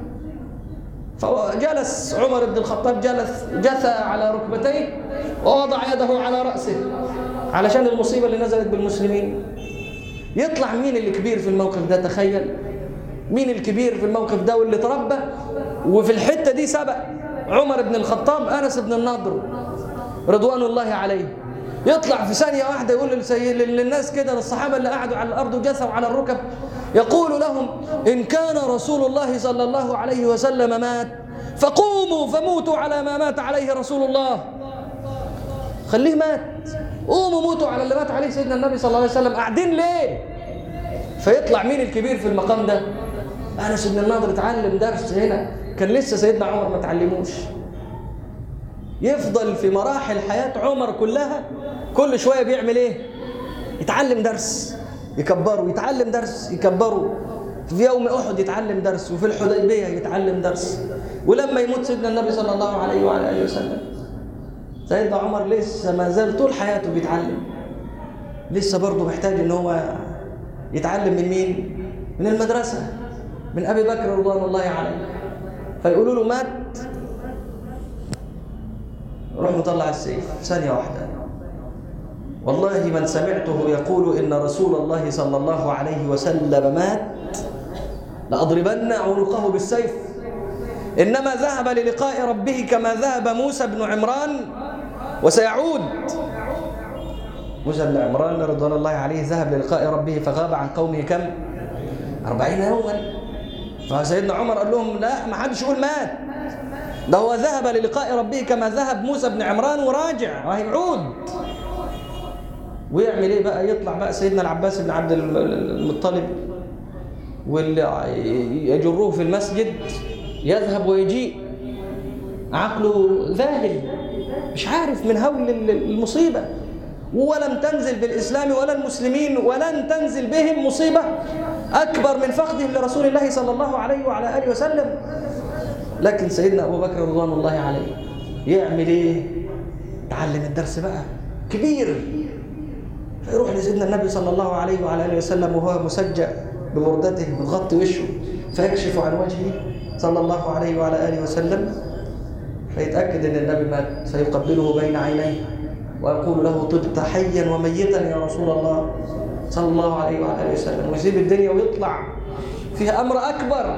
فجلس عمر بن الخطاب جلس جثى على ركبتيه ووضع يده على رأسه علشان المصيبة اللي نزلت بالمسلمين يطلع مين اللي كبير في الموقف ده تخيل مين الكبير في الموقف ده واللي تربى وفي الحتة دي سبق عمر بن الخطاب أنس بن النضر رضوان الله عليه يطلع في ثانية واحدة يقول للناس كده للصحابة اللي قعدوا على الأرض وجثوا على الركب يقول لهم إن كان رسول الله صلى الله عليه وسلم مات فقوموا فموتوا على ما مات عليه رسول الله خليه مات قوموا موتوا على اللي مات عليه سيدنا النبي صلى الله عليه وسلم قاعدين ليه فيطلع مين الكبير في المقام ده أنس بن النضر اتعلم درس هنا كان لسه سيدنا عمر ما تعلموش يفضل في مراحل حياة عمر كلها كل شوية بيعمل ايه يتعلم درس يكبره يتعلم درس يكبره في يوم أحد يتعلم درس وفي الحديبية يتعلم درس ولما يموت سيدنا النبي صلى الله عليه وعلى آله وسلم سيدنا عمر لسه ما زال طول حياته بيتعلم لسه برضه محتاج ان هو يتعلم من مين من المدرسة من أبي بكر رضوان الله عليه فيقولوا له مات روح مطلع السيف ثانية واحدة والله من سمعته يقول إن رسول الله صلى الله عليه وسلم مات لأضربن عنقه بالسيف إنما ذهب للقاء ربه كما ذهب موسى بن عمران وسيعود موسى بن عمران رضوان الله عليه ذهب للقاء ربه فغاب عن قومه كم؟ أربعين يوما فسيدنا عمر قال لهم لا ما حدش يقول مات ده هو ذهب للقاء ربه كما ذهب موسى بن عمران وراجع وهيعود ويعمل ايه بقى يطلع بقى سيدنا العباس بن عبد المطلب واللي يجروه في المسجد يذهب ويجيء عقله ذاهل مش عارف من هول المصيبة ولم تنزل بالإسلام ولا المسلمين ولن تنزل بهم مصيبة أكبر من فقدهم لرسول الله صلى الله عليه وعلى آله وسلم لكن سيدنا أبو بكر رضوان الله عليه يعمل إيه؟ تعلم الدرس بقى كبير فيروح لسيدنا النبي صلى الله عليه وعلى آله وسلم وهو مسجع ببردته بتغطي وشه فيكشف عن وجهه صلى الله عليه وعلى آله وسلم فيتأكد أن النبي مات فيقبله بين عينيه ويقول له طبت حيا وميتا يا رسول الله صلى الله عليه وعلى آله وسلم ويسيب الدنيا ويطلع فيها أمر أكبر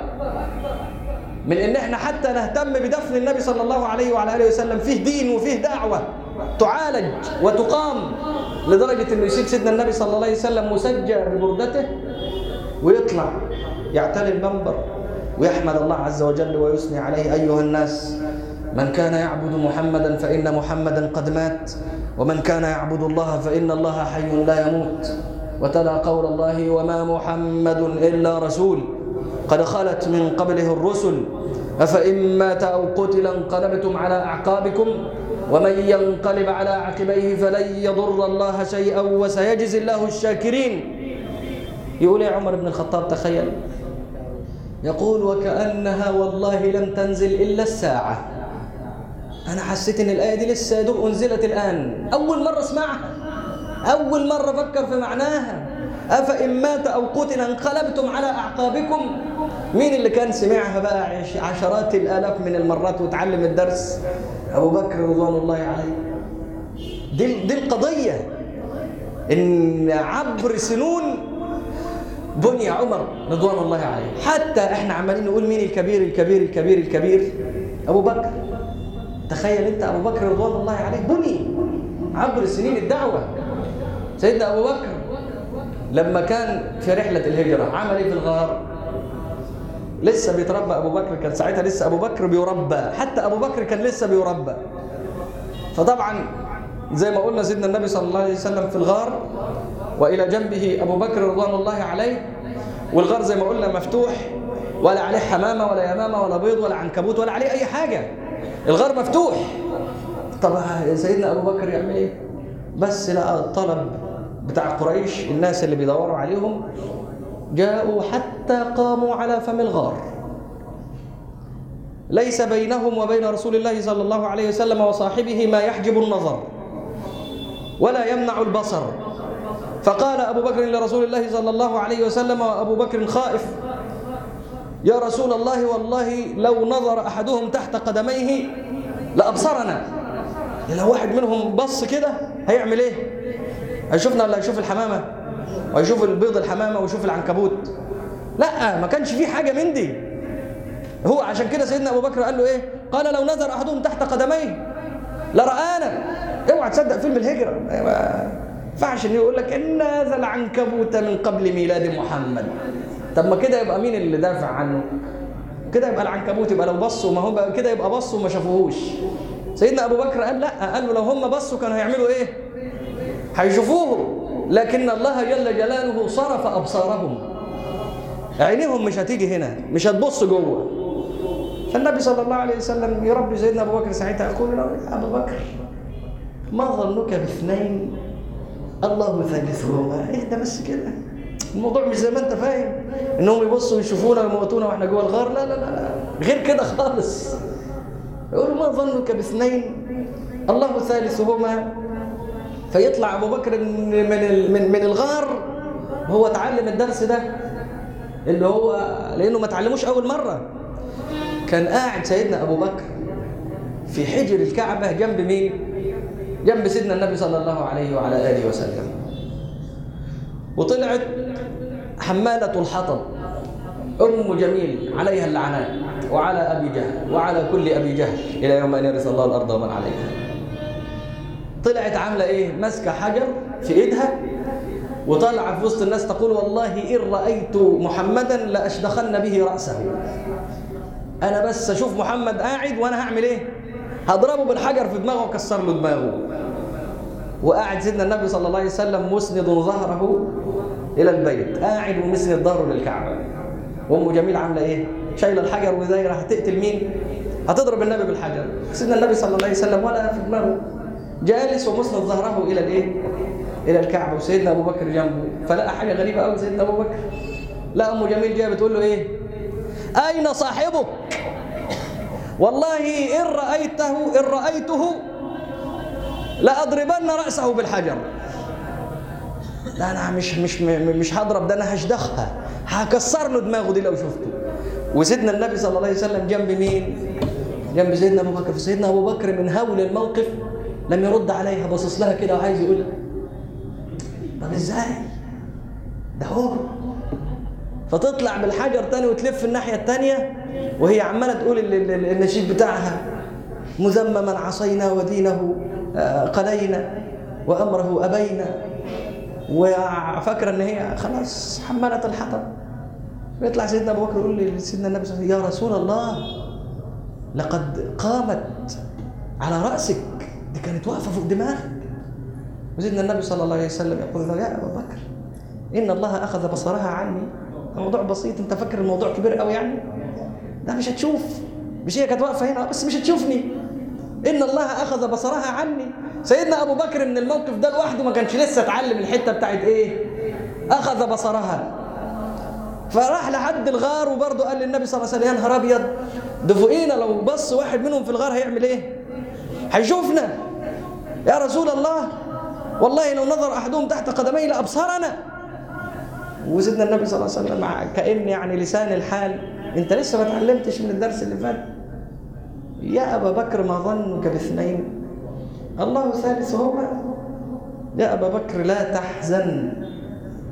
من ان احنا حتى نهتم بدفن النبي صلى الله عليه وعلى اله وسلم فيه دين وفيه دعوه تعالج وتقام لدرجه انه يسيب سيدنا النبي صلى الله عليه وسلم مسجع ببردته ويطلع يعتلي المنبر ويحمد الله عز وجل ويثني عليه ايها الناس من كان يعبد محمدا فان محمدا قد مات ومن كان يعبد الله فان الله حي لا يموت وتلا قول الله وما محمد الا رسول قد خلت من قبله الرسل أفإن مات أو قتل انقلبتم على أعقابكم ومن ينقلب على عقبيه فلن يضر الله شيئا وسيجزي الله الشاكرين يقول يا عمر بن الخطاب تخيل يقول وكأنها والله لم تنزل إلا الساعة أنا حسيت إن الآية دي لسه يدوب أنزلت الآن أول مرة اسمعها أول مرة أفكر في معناها أفإن مات أو قتل انقلبتم على أعقابكم مين اللي كان سمعها بقى عشرات الآلاف من المرات وتعلم الدرس أبو بكر رضوان الله عليه دي, دي القضية إن عبر سنون بني عمر رضوان الله عليه حتى احنا عمالين نقول مين الكبير الكبير الكبير الكبير ابو بكر تخيل انت ابو بكر رضوان الله عليه بني عبر سنين الدعوه سيدنا ابو بكر لما كان في رحله الهجره عمل ايه في الغار لسه بيتربى ابو بكر كان ساعتها لسه ابو بكر بيربى حتى ابو بكر كان لسه بيربى فطبعا زي ما قلنا سيدنا النبي صلى الله عليه وسلم في الغار والى جنبه ابو بكر رضوان الله عليه والغار زي ما قلنا مفتوح ولا عليه حمامه ولا يمامه ولا بيض ولا عنكبوت ولا عليه اي حاجه الغار مفتوح طب سيدنا ابو بكر يعمل ايه بس لقى الطلب بتاع قريش الناس اللي بيدوروا عليهم جاءوا حتى قاموا على فم الغار ليس بينهم وبين رسول الله صلى الله عليه وسلم وصاحبه ما يحجب النظر ولا يمنع البصر فقال أبو بكر لرسول الله صلى الله عليه وسلم وأبو بكر خائف يا رسول الله والله لو نظر أحدهم تحت قدميه لأبصرنا لو واحد منهم بص كده هيعمل ايه هيشوفنا ولا هيشوف الحمامة وهيشوف البيض الحمامة ويشوف العنكبوت لا ما كانش فيه حاجة من دي هو عشان كده سيدنا أبو بكر قال له ايه قال لو نظر أحدهم تحت قدميه لرآنا اوعى تصدق فيلم الهجرة ما ينفعش انه يقول لك ان هذا العنكبوت من قبل ميلاد محمد طب ما كده يبقى مين اللي دافع عنه كده يبقى العنكبوت يبقى لو بصوا ما هو كده يبقى بصوا وما شافوهوش سيدنا ابو بكر قال لا قال له لو هم بصوا كانوا هيعملوا ايه هيشوفوه لكن الله جل جلاله صرف ابصارهم عينيهم مش هتيجي هنا مش هتبص جوه فالنبي صلى الله عليه وسلم يربي سيدنا ابو بكر ساعتها يقول له يا ابو بكر ما ظنك باثنين الله ثالثهما اهدى بس كده الموضوع مش زي ما انت فاهم انهم يبصوا يشوفونا ويموتونا واحنا جوه الغار لا لا لا, لا. غير كده خالص يقولوا ما ظنك باثنين الله ثالثهما فيطلع ابو بكر من من من الغار وهو اتعلم الدرس ده اللي هو لانه ما اتعلموش اول مره كان قاعد سيدنا ابو بكر في حجر الكعبه جنب مين جنب سيدنا النبي صلى الله عليه وعلى اله وسلم وطلعت حماله الحطب ام جميل عليها اللعنات وعلى ابي جهل وعلى كل ابي جهل الى يوم ان يرث الله الارض ومن عليها طلعت عامله ايه ماسكه حجر في ايدها وطالعه في وسط الناس تقول والله ان رايت محمدا لاشدخن به راسه انا بس اشوف محمد قاعد وانا هعمل ايه هضربه بالحجر في دماغه واكسر له دماغه وقاعد سيدنا النبي صلى الله عليه وسلم مسند ظهره الى البيت قاعد ومسند ظهره للكعبه وام جميل عامله ايه شايله الحجر ودايره هتقتل مين هتضرب النبي بالحجر سيدنا النبي صلى الله عليه وسلم ولا في دماغه جالس ومسند ظهره الى الايه الى الكعبه وسيدنا ابو بكر جنبه فلقى حاجه غريبه قوي سيدنا ابو بكر لا ام جميل جايه بتقول له ايه اين صاحبك والله ان رايته ان رايته لاضربن راسه بالحجر لا انا مش مش مش هضرب ده انا هشدخها هكسر له دماغه دي لو شفته وسيدنا النبي صلى الله عليه وسلم جنب مين جنب سيدنا ابو بكر فسيدنا ابو بكر من هول الموقف لم يرد عليها باصص لها كده وعايز يقول طب ازاي ده هو فتطلع بالحجر تاني وتلف الناحيه التانيه وهي عماله تقول النشيد بتاعها مذمما عصينا ودينه قلينا وامره ابينا وفاكره ان هي خلاص حملت الحطب ويطلع سيدنا ابو بكر يقول لسيدنا النبي صلى الله عليه وسلم يا رسول الله لقد قامت على راسك دي كانت واقفه فوق دماغك وسيدنا النبي صلى الله عليه وسلم يقول له يا ابا بكر ان الله اخذ بصرها عني الموضوع بسيط انت فاكر الموضوع كبير قوي يعني ده مش هتشوف مش هي كانت واقفه هنا بس مش هتشوفني ان الله اخذ بصرها عني سيدنا ابو بكر من الموقف ده لوحده ما كانش لسه اتعلم الحته بتاعت ايه اخذ بصرها فراح لحد الغار وبرضه قال للنبي صلى الله عليه وسلم يا نهار ابيض ده فوقينا لو بص واحد منهم في الغار هيعمل ايه هيشوفنا يا رسول الله والله لو نظر احدهم تحت قدمي لابصرنا وسيدنا النبي صلى الله عليه وسلم كان يعني لسان الحال انت لسه ما اتعلمتش من الدرس اللي فات يا ابا بكر ما ظنك باثنين الله ثالثهما يا ابا بكر لا تحزن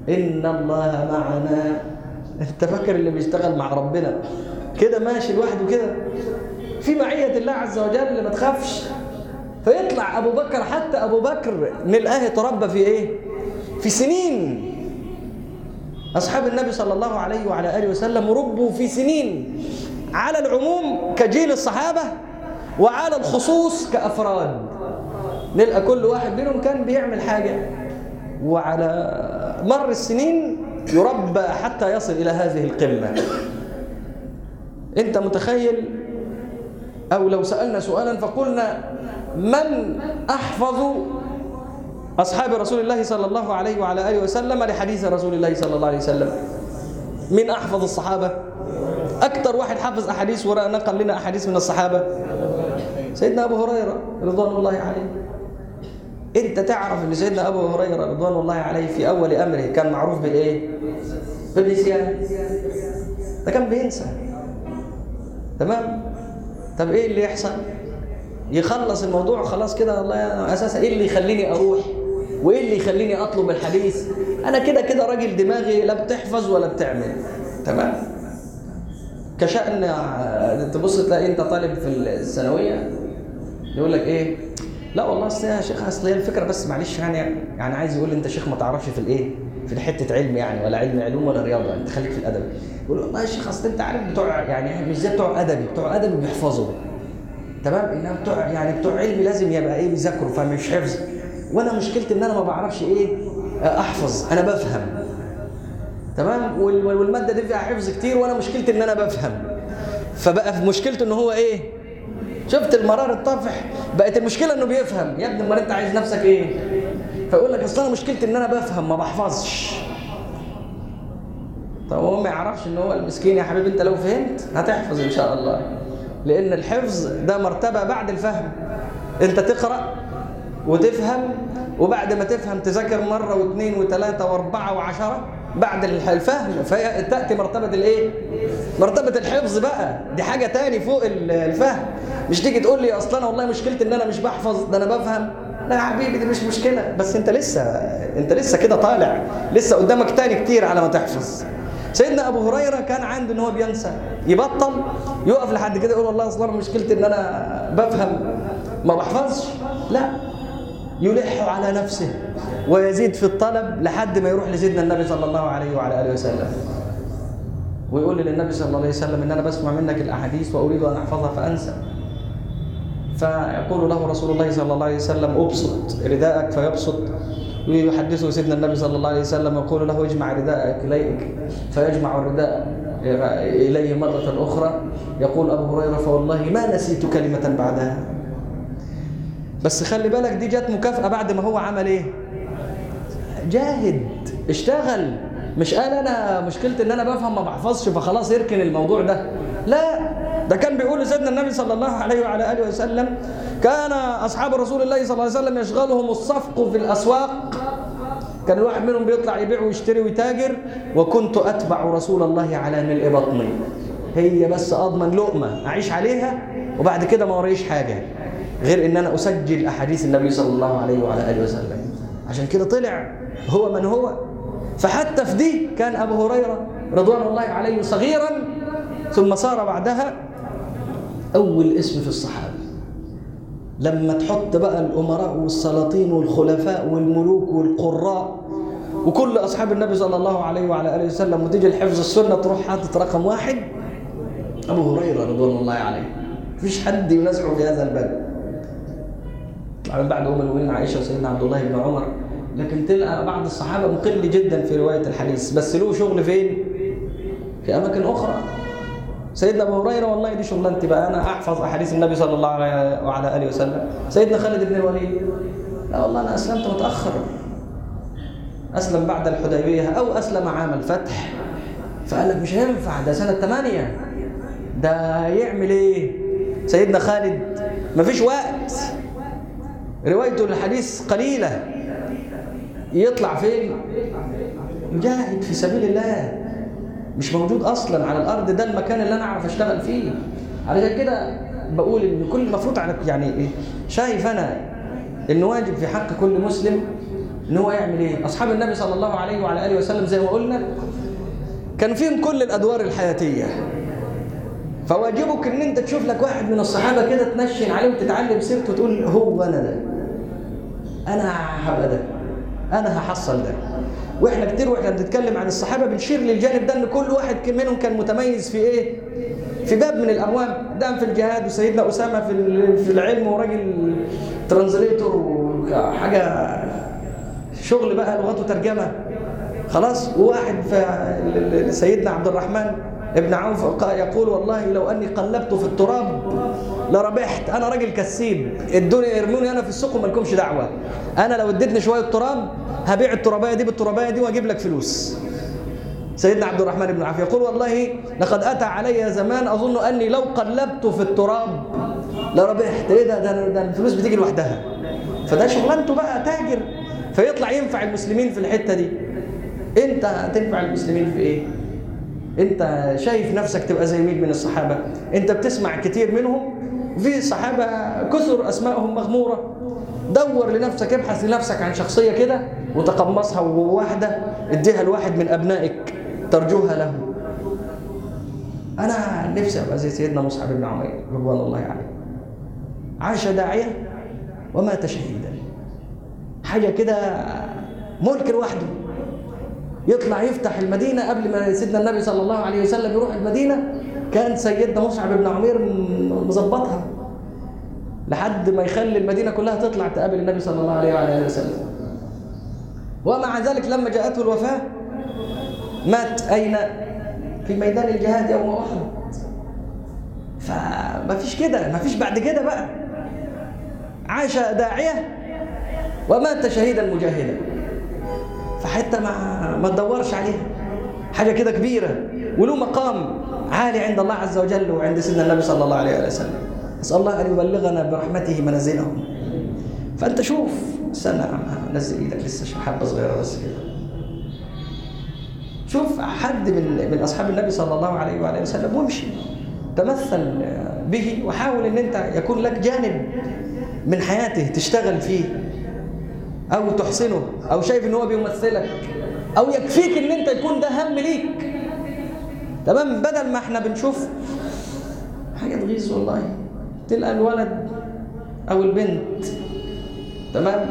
إن الله معنا أنت فاكر اللي بيشتغل مع ربنا كده ماشي لوحده كده في معية الله عز وجل اللي ما تخافش فيطلع أبو بكر حتى أبو بكر نلقاه تربى في إيه؟ في سنين أصحاب النبي صلى الله عليه وعلى آله وسلم ربوا في سنين على العموم كجيل الصحابة وعلى الخصوص كأفراد نلقى كل واحد منهم كان بيعمل حاجة وعلى مر السنين يربى حتى يصل إلى هذه القمة أنت متخيل أو لو سألنا سؤالا فقلنا من أحفظ أصحاب رسول الله صلى الله عليه وعلى آله وسلم لحديث رسول الله صلى الله عليه وسلم من أحفظ الصحابة أكثر واحد حافظ أحاديث ونقل لنا أحاديث من الصحابة سيدنا أبو هريرة رضوان الله عليه أنت تعرف أن سيدنا أبو هريرة رضوان الله عليه في أول أمره كان معروف بالإيه؟ بالنسيان ده كان بينسى تمام؟ طب إيه اللي يحصل؟ يخلص الموضوع خلاص كده والله أنا أساسا إيه اللي يخليني أروح؟ وإيه اللي يخليني أطلب الحديث؟ أنا كده كده راجل دماغي لا بتحفظ ولا بتعمل تمام؟ كشأن تبص تلاقي أنت طالب في الثانوية يقول لك إيه؟ لا والله اصل يا شيخ اصل هي الفكره بس معلش يعني يعني عايز يقول لي انت شيخ ما تعرفش في الايه؟ في حته علم يعني ولا علم علوم ولا رياضه انت خليك في الادب. يقول والله يا شيخ اصل انت عارف بتوع يعني مش زي بتوع ادبي، بتوع ادبي بيحفظوا. تمام؟ انما بتوع يعني بتوع علمي لازم يبقى ايه بيذاكروا فمش حفظ. وانا مشكلتي ان انا ما بعرفش ايه احفظ انا بفهم. تمام؟ والماده دي فيها حفظ كتير وانا مشكلتي ان انا بفهم. فبقى في مشكلته ان هو ايه؟ شفت المرار الطافح بقت المشكله انه بيفهم يا ابني امال انت عايز نفسك ايه فيقول لك اصل انا مشكلتي ان انا بفهم ما بحفظش طب هو ما يعرفش ان هو المسكين يا حبيبي انت لو فهمت هتحفظ ان شاء الله لان الحفظ ده مرتبه بعد الفهم انت تقرا وتفهم وبعد ما تفهم تذاكر مره واثنين وثلاثه واربعه وعشره بعد الفهم فتاتي مرتبه الايه مرتبه الحفظ بقى دي حاجه تاني فوق الفهم مش تيجي تقول لي اصلا والله مشكلتي ان انا مش بحفظ ده انا بفهم لا يا حبيبي دي مش مشكله بس انت لسه انت لسه كده طالع لسه قدامك تاني كتير على ما تحفظ سيدنا ابو هريره كان عنده ان هو بينسى يبطل يقف لحد كده يقول والله اصلا مشكلتي ان انا بفهم ما بحفظش لا يلح على نفسه ويزيد في الطلب لحد ما يروح لسيدنا النبي صلى الله عليه وعلى اله وسلم ويقول للنبي صلى الله عليه وسلم ان انا بسمع منك الاحاديث واريد ان احفظها فانسى فيقول له رسول الله صلى الله عليه وسلم ابسط رداءك فيبسط ويحدثه سيدنا النبي صلى الله عليه وسلم يقول له اجمع رداءك اليك فيجمع الرداء اليه مره اخرى يقول ابو هريره فوالله ما نسيت كلمه بعدها بس خلي بالك دي جت مكافاه بعد ما هو عمل ايه جاهد اشتغل مش قال انا مشكلتي ان انا بفهم ما بحفظش فخلاص يركن الموضوع ده لا ده كان بيقول لسيدنا النبي صلى الله عليه وعلى اله وسلم كان اصحاب رسول الله صلى الله عليه وسلم يشغلهم الصفق في الاسواق كان الواحد منهم بيطلع يبيع ويشتري ويتاجر وكنت اتبع رسول الله على ملء بطني هي بس اضمن لقمه اعيش عليها وبعد كده ما وريش حاجه غير ان انا اسجل احاديث النبي صلى الله عليه وعلى اله وسلم عشان كده طلع هو من هو فحتى في دي كان ابو هريره رضوان الله عليه صغيرا ثم صار بعدها اول اسم في الصحابه لما تحط بقى الامراء والسلاطين والخلفاء والملوك والقراء وكل اصحاب النبي صلى الله عليه وعلى اله وسلم وتيجي الحفظ السنه تروح حاطط رقم واحد ابو هريره رضوان الله عليه مفيش حد ينازعه في هذا الباب طبعا بعد ام المؤمنين عائشه وسيدنا عبد الله بن عمر لكن تلقى بعض الصحابه مقل جدا في روايه الحديث بس له شغل فين؟ في اماكن اخرى سيدنا ابو هريره والله دي شغلانتي بقى انا احفظ احاديث النبي صلى الله عليه وعلى اله وسلم سيدنا خالد بن الوليد لا والله انا اسلمت متاخر اسلم بعد الحديبيه او اسلم عام الفتح فقال لك مش هينفع ده سنه 8 ده يعمل ايه سيدنا خالد مفيش وقت روايته للحديث قليله يطلع فين يجاهد في سبيل الله مش موجود اصلا على الارض ده المكان اللي انا اعرف اشتغل فيه علشان كده بقول ان كل المفروض على يعني شايف انا ان واجب في حق كل مسلم ان هو يعمل ايه اصحاب النبي صلى الله عليه وعلى اله وسلم زي ما قلنا كان فيهم كل الادوار الحياتيه فواجبك ان انت تشوف لك واحد من الصحابه كده تنشن عليه وتتعلم سيرته وتقول هو انا ده انا هبقى ده انا هحصل ده واحنا كتير واحنا بنتكلم عن الصحابه بنشير للجانب ده ان كل واحد منهم كان متميز في ايه في باب من الابواب ده في الجهاد وسيدنا اسامه في في العلم وراجل ترانزليتور وحاجه شغل بقى لغته ترجمه خلاص وواحد في سيدنا عبد الرحمن ابن عوف يقول والله لو اني قلبت في التراب لربحت انا راجل كسيب ادوني ارموني انا في السوق ومالكمش دعوه انا لو اديتني شويه تراب هبيع الترابايه دي بالترابايه دي واجيب لك فلوس سيدنا عبد الرحمن بن عوف يقول والله لقد اتى علي زمان اظن اني لو قلبت في التراب لربحت ايه ده ده, ده الفلوس بتيجي لوحدها فده شغلانته بقى تاجر فيطلع ينفع المسلمين في الحته دي انت هتنفع المسلمين في ايه انت شايف نفسك تبقى زي مين من الصحابه انت بتسمع كتير منهم وفي صحابه كثر اسمائهم مغموره دور لنفسك ابحث لنفسك عن شخصيه كده وتقمصها وواحده اديها لواحد من ابنائك ترجوها له انا نفسي ابقى زي سيدنا مصعب بن عمير رضوان الله عليه عاش داعيه ومات شهيدا حاجه كده ملك لوحده يطلع يفتح المدينة قبل ما سيدنا النبي صلى الله عليه وسلم يروح المدينة كان سيدنا مصعب بن عمير مظبطها لحد ما يخلي المدينة كلها تطلع تقابل النبي صلى الله عليه وعلى وسلم ومع ذلك لما جاءته الوفاة مات أين؟ في ميدان الجهاد يوم أحد فما فيش كده ما فيش بعد كده بقى عاش داعية ومات شهيدا مجاهدا فحتى ما ما تدورش عليها حاجه كده كبيره وله مقام عالي عند الله عز وجل وعند سيدنا النبي صلى الله عليه وسلم اسال الله ان يبلغنا برحمته منازلهم فانت شوف استنى نزل ايدك لسه حبه صغيره بس كده شوف حد من من اصحاب النبي صلى الله عليه وعليه وسلم وامشي تمثل به وحاول ان انت يكون لك جانب من حياته تشتغل فيه او تحسنه او شايف ان هو بيمثلك او يكفيك ان انت يكون ده هم ليك تمام بدل ما احنا بنشوف حاجه تغيظ والله تلقى الولد او البنت تمام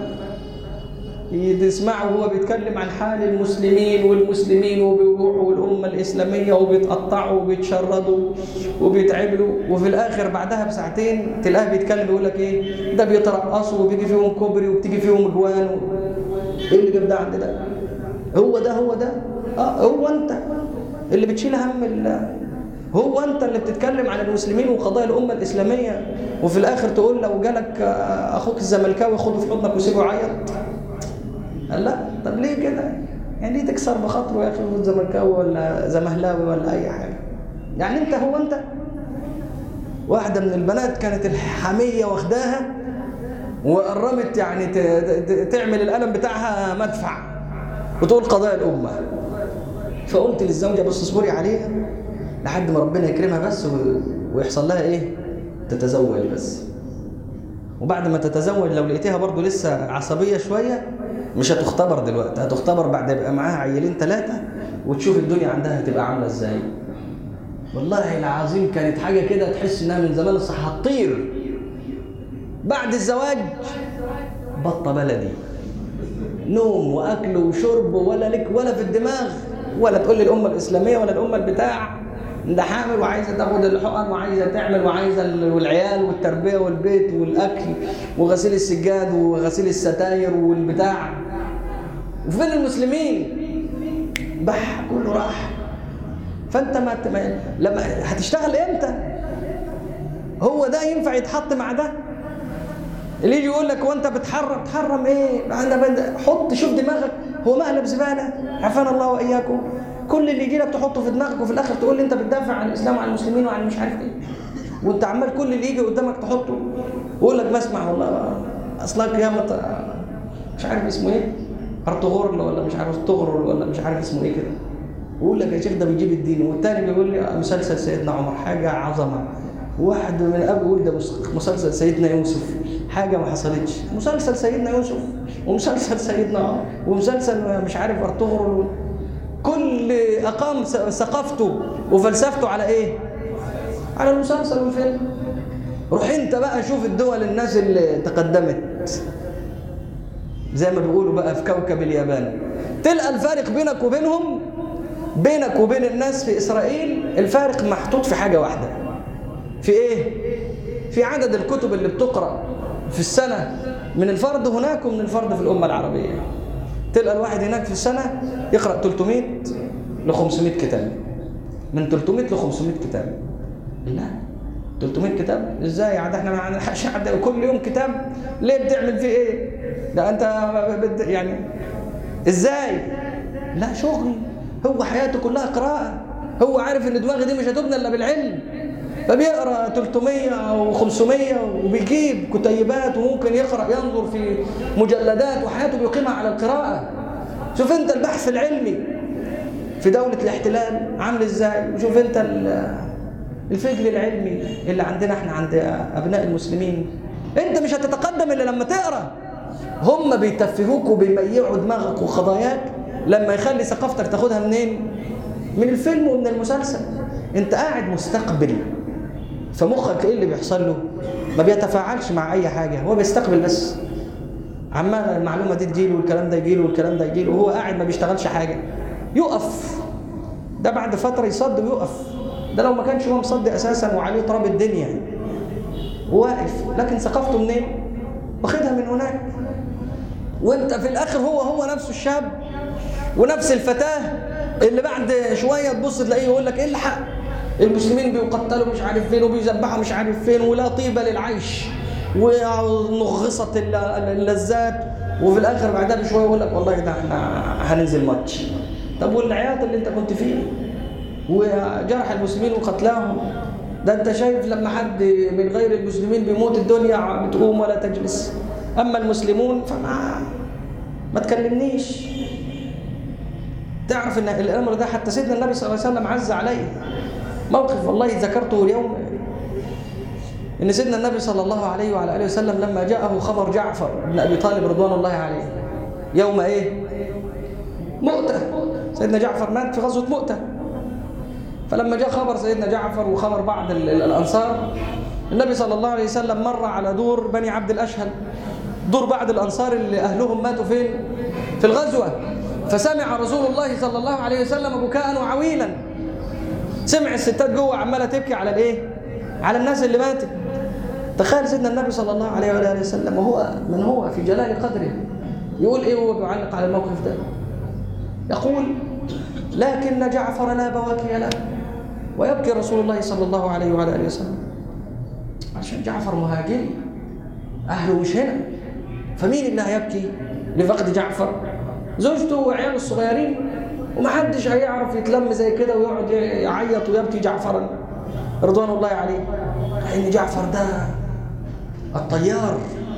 تسمعه وهو بيتكلم عن حال المسلمين والمسلمين وبيروحوا والأمة الإسلامية وبيتقطعوا وبيتشردوا وبيتعبلوا وفي الآخر بعدها بساعتين تلاقيه بيتكلم يقول لك إيه ده بيترقصوا وبيجي فيهم كوبري وبتيجي فيهم جوان و... إيه اللي جاب ده عند ده؟ هو ده هو ده آه هو أنت اللي بتشيل هم ال... هو أنت اللي بتتكلم عن المسلمين وقضايا الأمة الإسلامية وفي الآخر تقول لو جالك أخوك الزملكاوي خده في حضنك وسيبه يعيط قال لا طب ليه كده؟ يعني ليه تكسر بخاطره يا اخي خد زملكاوي ولا زمهلاوي ولا اي حاجه؟ يعني انت هو انت؟ واحده من البنات كانت الحميه واخداها وقربت يعني تعمل القلم بتاعها مدفع وتقول قضايا الامه فقلت للزوجه بص اصبري عليها لحد ما ربنا يكرمها بس ويحصل لها ايه؟ تتزوج بس وبعد ما تتزوج لو لقيتيها برضو لسه عصبيه شويه مش هتختبر دلوقتي هتختبر بعد يبقى معاها عيلين ثلاثه وتشوف الدنيا عندها هتبقى عامله ازاي والله العظيم كانت حاجه كده تحس انها من زمان الصح هتطير بعد الزواج بطه بلدي نوم واكل وشرب ولا لك ولا في الدماغ ولا تقول لي الامه الاسلاميه ولا الامه البتاع ده حامل وعايزه تاخد الحقن وعايزه تعمل وعايزه والعيال والتربيه والبيت والاكل وغسيل السجاد وغسيل الستاير والبتاع وفين المسلمين؟ بح كله راح فانت ما لما هتشتغل امتى؟ هو ده ينفع يتحط مع ده؟ اللي يجي يقول لك وانت بتحرم تحرم ايه؟ انا حط شوف دماغك هو مقلب زباله عافانا الله واياكم كل اللي يجي لك تحطه في دماغك وفي الاخر تقول لي انت بتدافع عن الاسلام وعن المسلمين وعن مش عارف ايه وانت عمال كل اللي يجي قدامك تحطه ويقول لك بسمع والله اصلك يا مت... مش عارف اسمه ايه ارطغرل ولا مش عارف تغرل ولا مش عارف اسمه ايه كده ويقول لك يا شيخ ده بيجيب الدين والتاني بيقول لي مسلسل سيدنا عمر حاجه عظمه واحد من ابي يقول ده مسلسل سيدنا يوسف حاجه ما حصلتش مسلسل سيدنا يوسف ومسلسل سيدنا عمر ومسلسل مش عارف ارطغرل كل اقام ثقافته وفلسفته على ايه على المسلسل والفيلم روح انت بقى شوف الدول الناس اللي تقدمت زي ما بيقولوا بقى في كوكب اليابان تلقى الفارق بينك وبينهم بينك وبين الناس في إسرائيل الفارق محطوط في حاجة واحدة في إيه؟ في عدد الكتب اللي بتقرأ في السنة من الفرد هناك ومن الفرد في الأمة العربية تلقى الواحد هناك في السنة يقرأ 300 ل 500 كتاب من 300 ل 500 كتاب لا 300 كتاب ازاي يعني احنا ما عندناش كل يوم كتاب ليه بتعمل فيه ايه ده انت يعني ازاي لا شغل هو حياته كلها قراءة هو عارف ان دماغي دي مش هتبنى الا بالعلم فبيقرا 300 او 500 وبيجيب كتيبات وممكن يقرا ينظر في مجلدات وحياته بيقيمها على القراءة شوف انت البحث العلمي في دولة الاحتلال عامل ازاي وشوف انت الفكر العلمي اللي عندنا احنا عند ابناء المسلمين انت مش هتتقدم الا لما تقرا هم بيتفهوك وبيميعوا دماغك وقضاياك لما يخلي ثقافتك تاخدها منين من الفيلم ومن المسلسل انت قاعد مستقبل فمخك ايه اللي بيحصل له ما بيتفاعلش مع اي حاجه هو بيستقبل بس عمال المعلومه دي تجيله والكلام ده يجيله والكلام ده يجيله وهو قاعد ما بيشتغلش حاجه يقف ده بعد فتره يصد ويقف ده لو ما كانش هو مصدي اساسا وعليه تراب الدنيا واقف لكن ثقافته منين واخدها من هناك وانت في الاخر هو هو نفسه الشاب ونفس الفتاه اللي بعد شويه تبص تلاقيه يقول لك ايه الحق المسلمين بيقتلوا مش عارف فين وبيذبحوا مش عارف فين ولا طيبه للعيش ونغصت اللذات وفي الاخر بعدها بشويه يقول لك والله ده احنا هننزل ماتش طب والعياط اللي انت كنت فيه وجرح المسلمين وقتلاهم ده انت شايف لما حد من غير المسلمين بيموت الدنيا بتقوم ولا تجلس اما المسلمون فما ما تكلمنيش تعرف ان الامر ده حتى سيدنا النبي صلى الله عليه وسلم عز عليه موقف والله ذكرته اليوم ان سيدنا النبي صلى الله عليه وعلى اله وسلم لما جاءه خبر جعفر بن ابي طالب رضوان الله عليه يوم ايه مؤتة سيدنا جعفر مات في غزوه مؤتة فلما جاء خبر سيدنا جعفر وخبر بعض الانصار النبي صلى الله عليه وسلم مر على دور بني عبد الاشهل دور بعض الانصار اللي اهلهم ماتوا فين في الغزوه فسمع رسول الله صلى الله عليه وسلم بكاء وعويلا سمع الستات جوه عماله تبكي على الايه على الناس اللي ماتت تخيل سيدنا النبي صلى الله عليه واله وسلم وهو من هو في جلال قدره يقول ايه وهو بيعلق على الموقف ده يقول لكن جعفر لا بواكي له ويبكي رسول الله صلى الله عليه وعلى اله وسلم عشان جعفر مهاجري اهله مش هنا فمين اللي هيبكي لفقد جعفر زوجته وعياله الصغيرين ومحدش هيعرف يتلم زي كده ويقعد يعيط ويبكي جعفرا رضوان الله عليه لان جعفر ده الطيار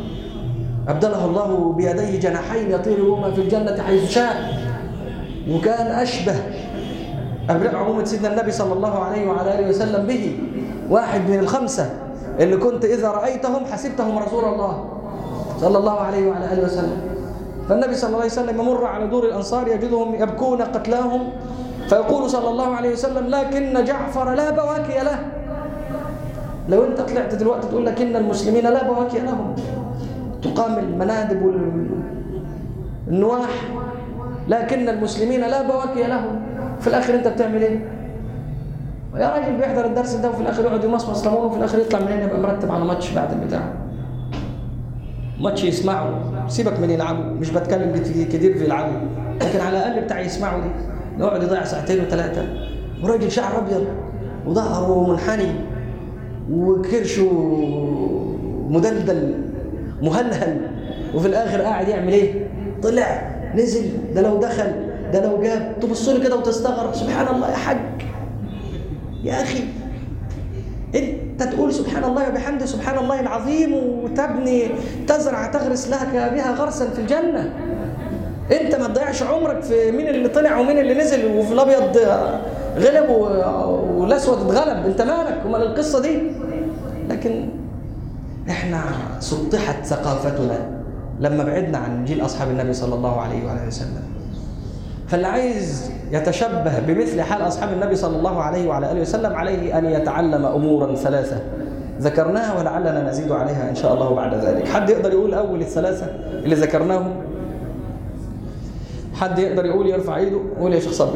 ابدله الله بيديه جناحين يطير بهما في الجنه حيث شاء وكان اشبه ابناء عمومه سيدنا النبي صلى الله عليه وعلى اله وسلم به واحد من الخمسه اللي كنت اذا رايتهم حسبتهم رسول الله صلى الله عليه وعلى اله وسلم فالنبي صلى الله عليه وسلم يمر على دور الانصار يجدهم يبكون قتلاهم فيقول صلى الله عليه وسلم لكن جعفر لا بواكي له لو انت طلعت دلوقتي تقول لك ان المسلمين لا بواكي لهم تقام المنادب والنواح لكن المسلمين لا بواكي لهم في الاخر انت بتعمل ايه يا راجل بيحضر الدرس ده وفي الاخر يقعد يمصمص ليمون وفي الاخر يطلع من هنا يبقى مرتب على ماتش بعد البتاع ماتش يسمعوا سيبك من يلعبوا مش بتكلم كتير في يلعبوا لكن على الاقل بتاع يسمعوا دي يقعد يضيع ساعتين وثلاثه وراجل شعر ابيض وظهره منحني وكرشه مدلدل مهلهل وفي الاخر قاعد يعمل ايه؟ طلع نزل ده لو دخل ده لو جاب تبص له كده وتستغرب سبحان الله يا حاج يا اخي انت تقول سبحان الله وبحمده سبحان الله العظيم وتبني تزرع تغرس لك بها غرسا في الجنه انت ما تضيعش عمرك في مين اللي طلع ومين اللي نزل وفي الابيض غلب والاسود اتغلب انت مالك امال القصه دي لكن احنا سطحت ثقافتنا لما بعدنا عن جيل أصحاب النبي صلى الله عليه وعلى وسلم فاللي عايز يتشبه بمثل حال أصحاب النبي صلى الله عليه وعلى آله وسلم عليه أن يتعلم أمورا ثلاثة ذكرناها ولعلنا نزيد عليها إن شاء الله بعد ذلك حد يقدر يقول أول الثلاثة اللي ذكرناهم حد يقدر يقول يرفع ايده قول يا شيخ صبري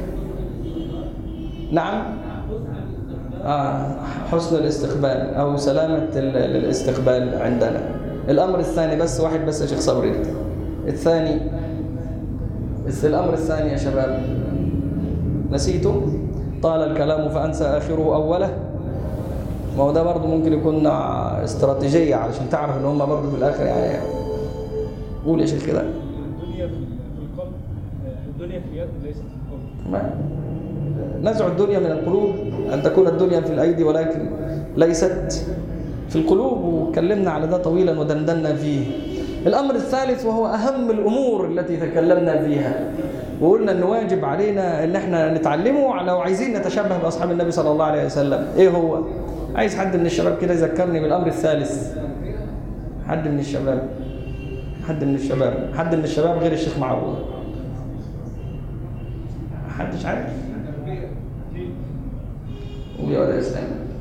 نعم آه حسن الاستقبال او سلامه الاستقبال عندنا الامر الثاني بس واحد بس يا شيخ صبري الثاني بس الامر الثاني يا شباب نسيته طال الكلام فانسى اخره اوله ما هو ده برضه ممكن يكون استراتيجيه علشان تعرف ان هم برضه في الاخر يعني قول يا شيخ كده الدنيا في القلب الدنيا في اليد ليست في القلب ما نزع الدنيا من القلوب أن تكون الدنيا في الأيدي ولكن ليست في القلوب وكلمنا على ده طويلا ودندنا فيه الأمر الثالث وهو أهم الأمور التي تكلمنا فيها وقلنا أنه واجب علينا أن احنا نتعلمه لو عايزين نتشبه بأصحاب النبي صلى الله عليه وسلم إيه هو؟ عايز حد من الشباب كده يذكرني بالأمر الثالث حد من الشباب حد من الشباب حد من الشباب غير الشيخ معروف محدش عارف قول يا ولد اسلام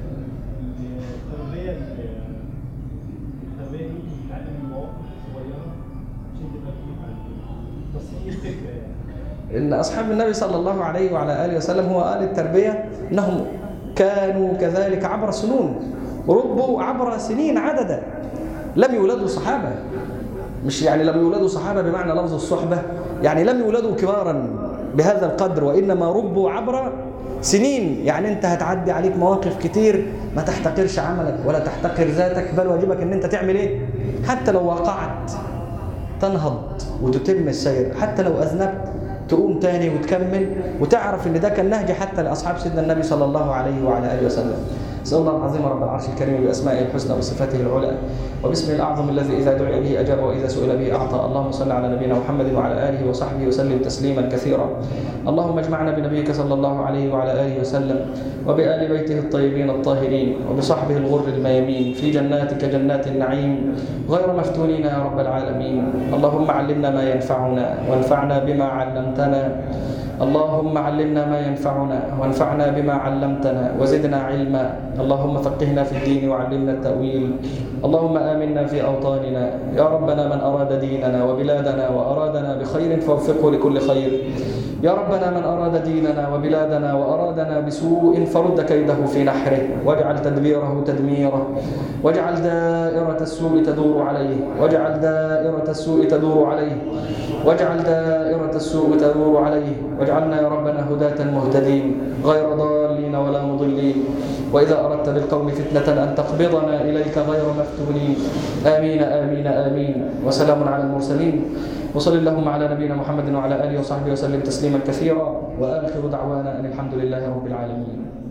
التربية التربية دي بتتعلم من مواقف صغيرة عشان تبقى في بس هي الفكرة يعني ان اصحاب النبي صلى الله عليه وعلى اله وسلم هو قال التربيه انهم كانوا كذلك عبر سنون ربوا عبر سنين عددا لم يولدوا صحابه مش يعني لم يولدوا صحابه بمعنى لفظ الصحبه يعني لم يولدوا كبارا بهذا القدر وانما ربوا عبر سنين يعني انت هتعدي عليك مواقف كتير ما تحتقرش عملك ولا تحتقر ذاتك بل واجبك ان انت تعمل ايه حتى لو وقعت تنهض وتتم السير حتى لو اذنبت تقوم تاني وتكمل وتعرف ان ده كان نهج حتى لاصحاب سيدنا النبي صلى الله عليه وعلى اله وسلم نسال الله العظيم رب العرش الكريم باسمائه الحسنى وصفاته العلى وباسمه الاعظم الذي اذا دعي به اجاب واذا سئل به اعطى اللهم صل على نبينا محمد وعلى اله وصحبه وسلم تسليما كثيرا اللهم اجمعنا بنبيك صلى الله عليه وعلى اله وسلم وبآل بيته الطيبين الطاهرين وبصحبه الغر الميامين في جناتك جنات النعيم غير مفتونين يا رب العالمين اللهم علمنا ما ينفعنا وانفعنا بما علمتنا اللهم علمنا ما ينفعنا وانفعنا بما علمتنا وزدنا علما اللهم فقهنا في الدين وعلمنا التأويل اللهم آمنا في أوطاننا يا ربنا من أراد ديننا وبلادنا وأرادنا بخير فوفقه لكل خير يا ربنا من أراد ديننا وبلادنا وأرادنا بسوء فرد كيده في نحره واجعل تدبيره تدميره واجعل دائرة السوء تدور عليه واجعل دائرة السوء تدور عليه واجعل دائرة السوء تدور عليه واجعلنا يا ربنا هداة مهتدين غير ضالين ولا مضلين وإذا أردت بالقوم فتنة أن تقبضنا إليك غير مفتونين آمين آمين آمين وسلام على المرسلين وصل اللهم على نبينا محمد وعلى آله وصحبه وسلم تسليما كثيرا وآخر دعوانا أن الحمد لله رب العالمين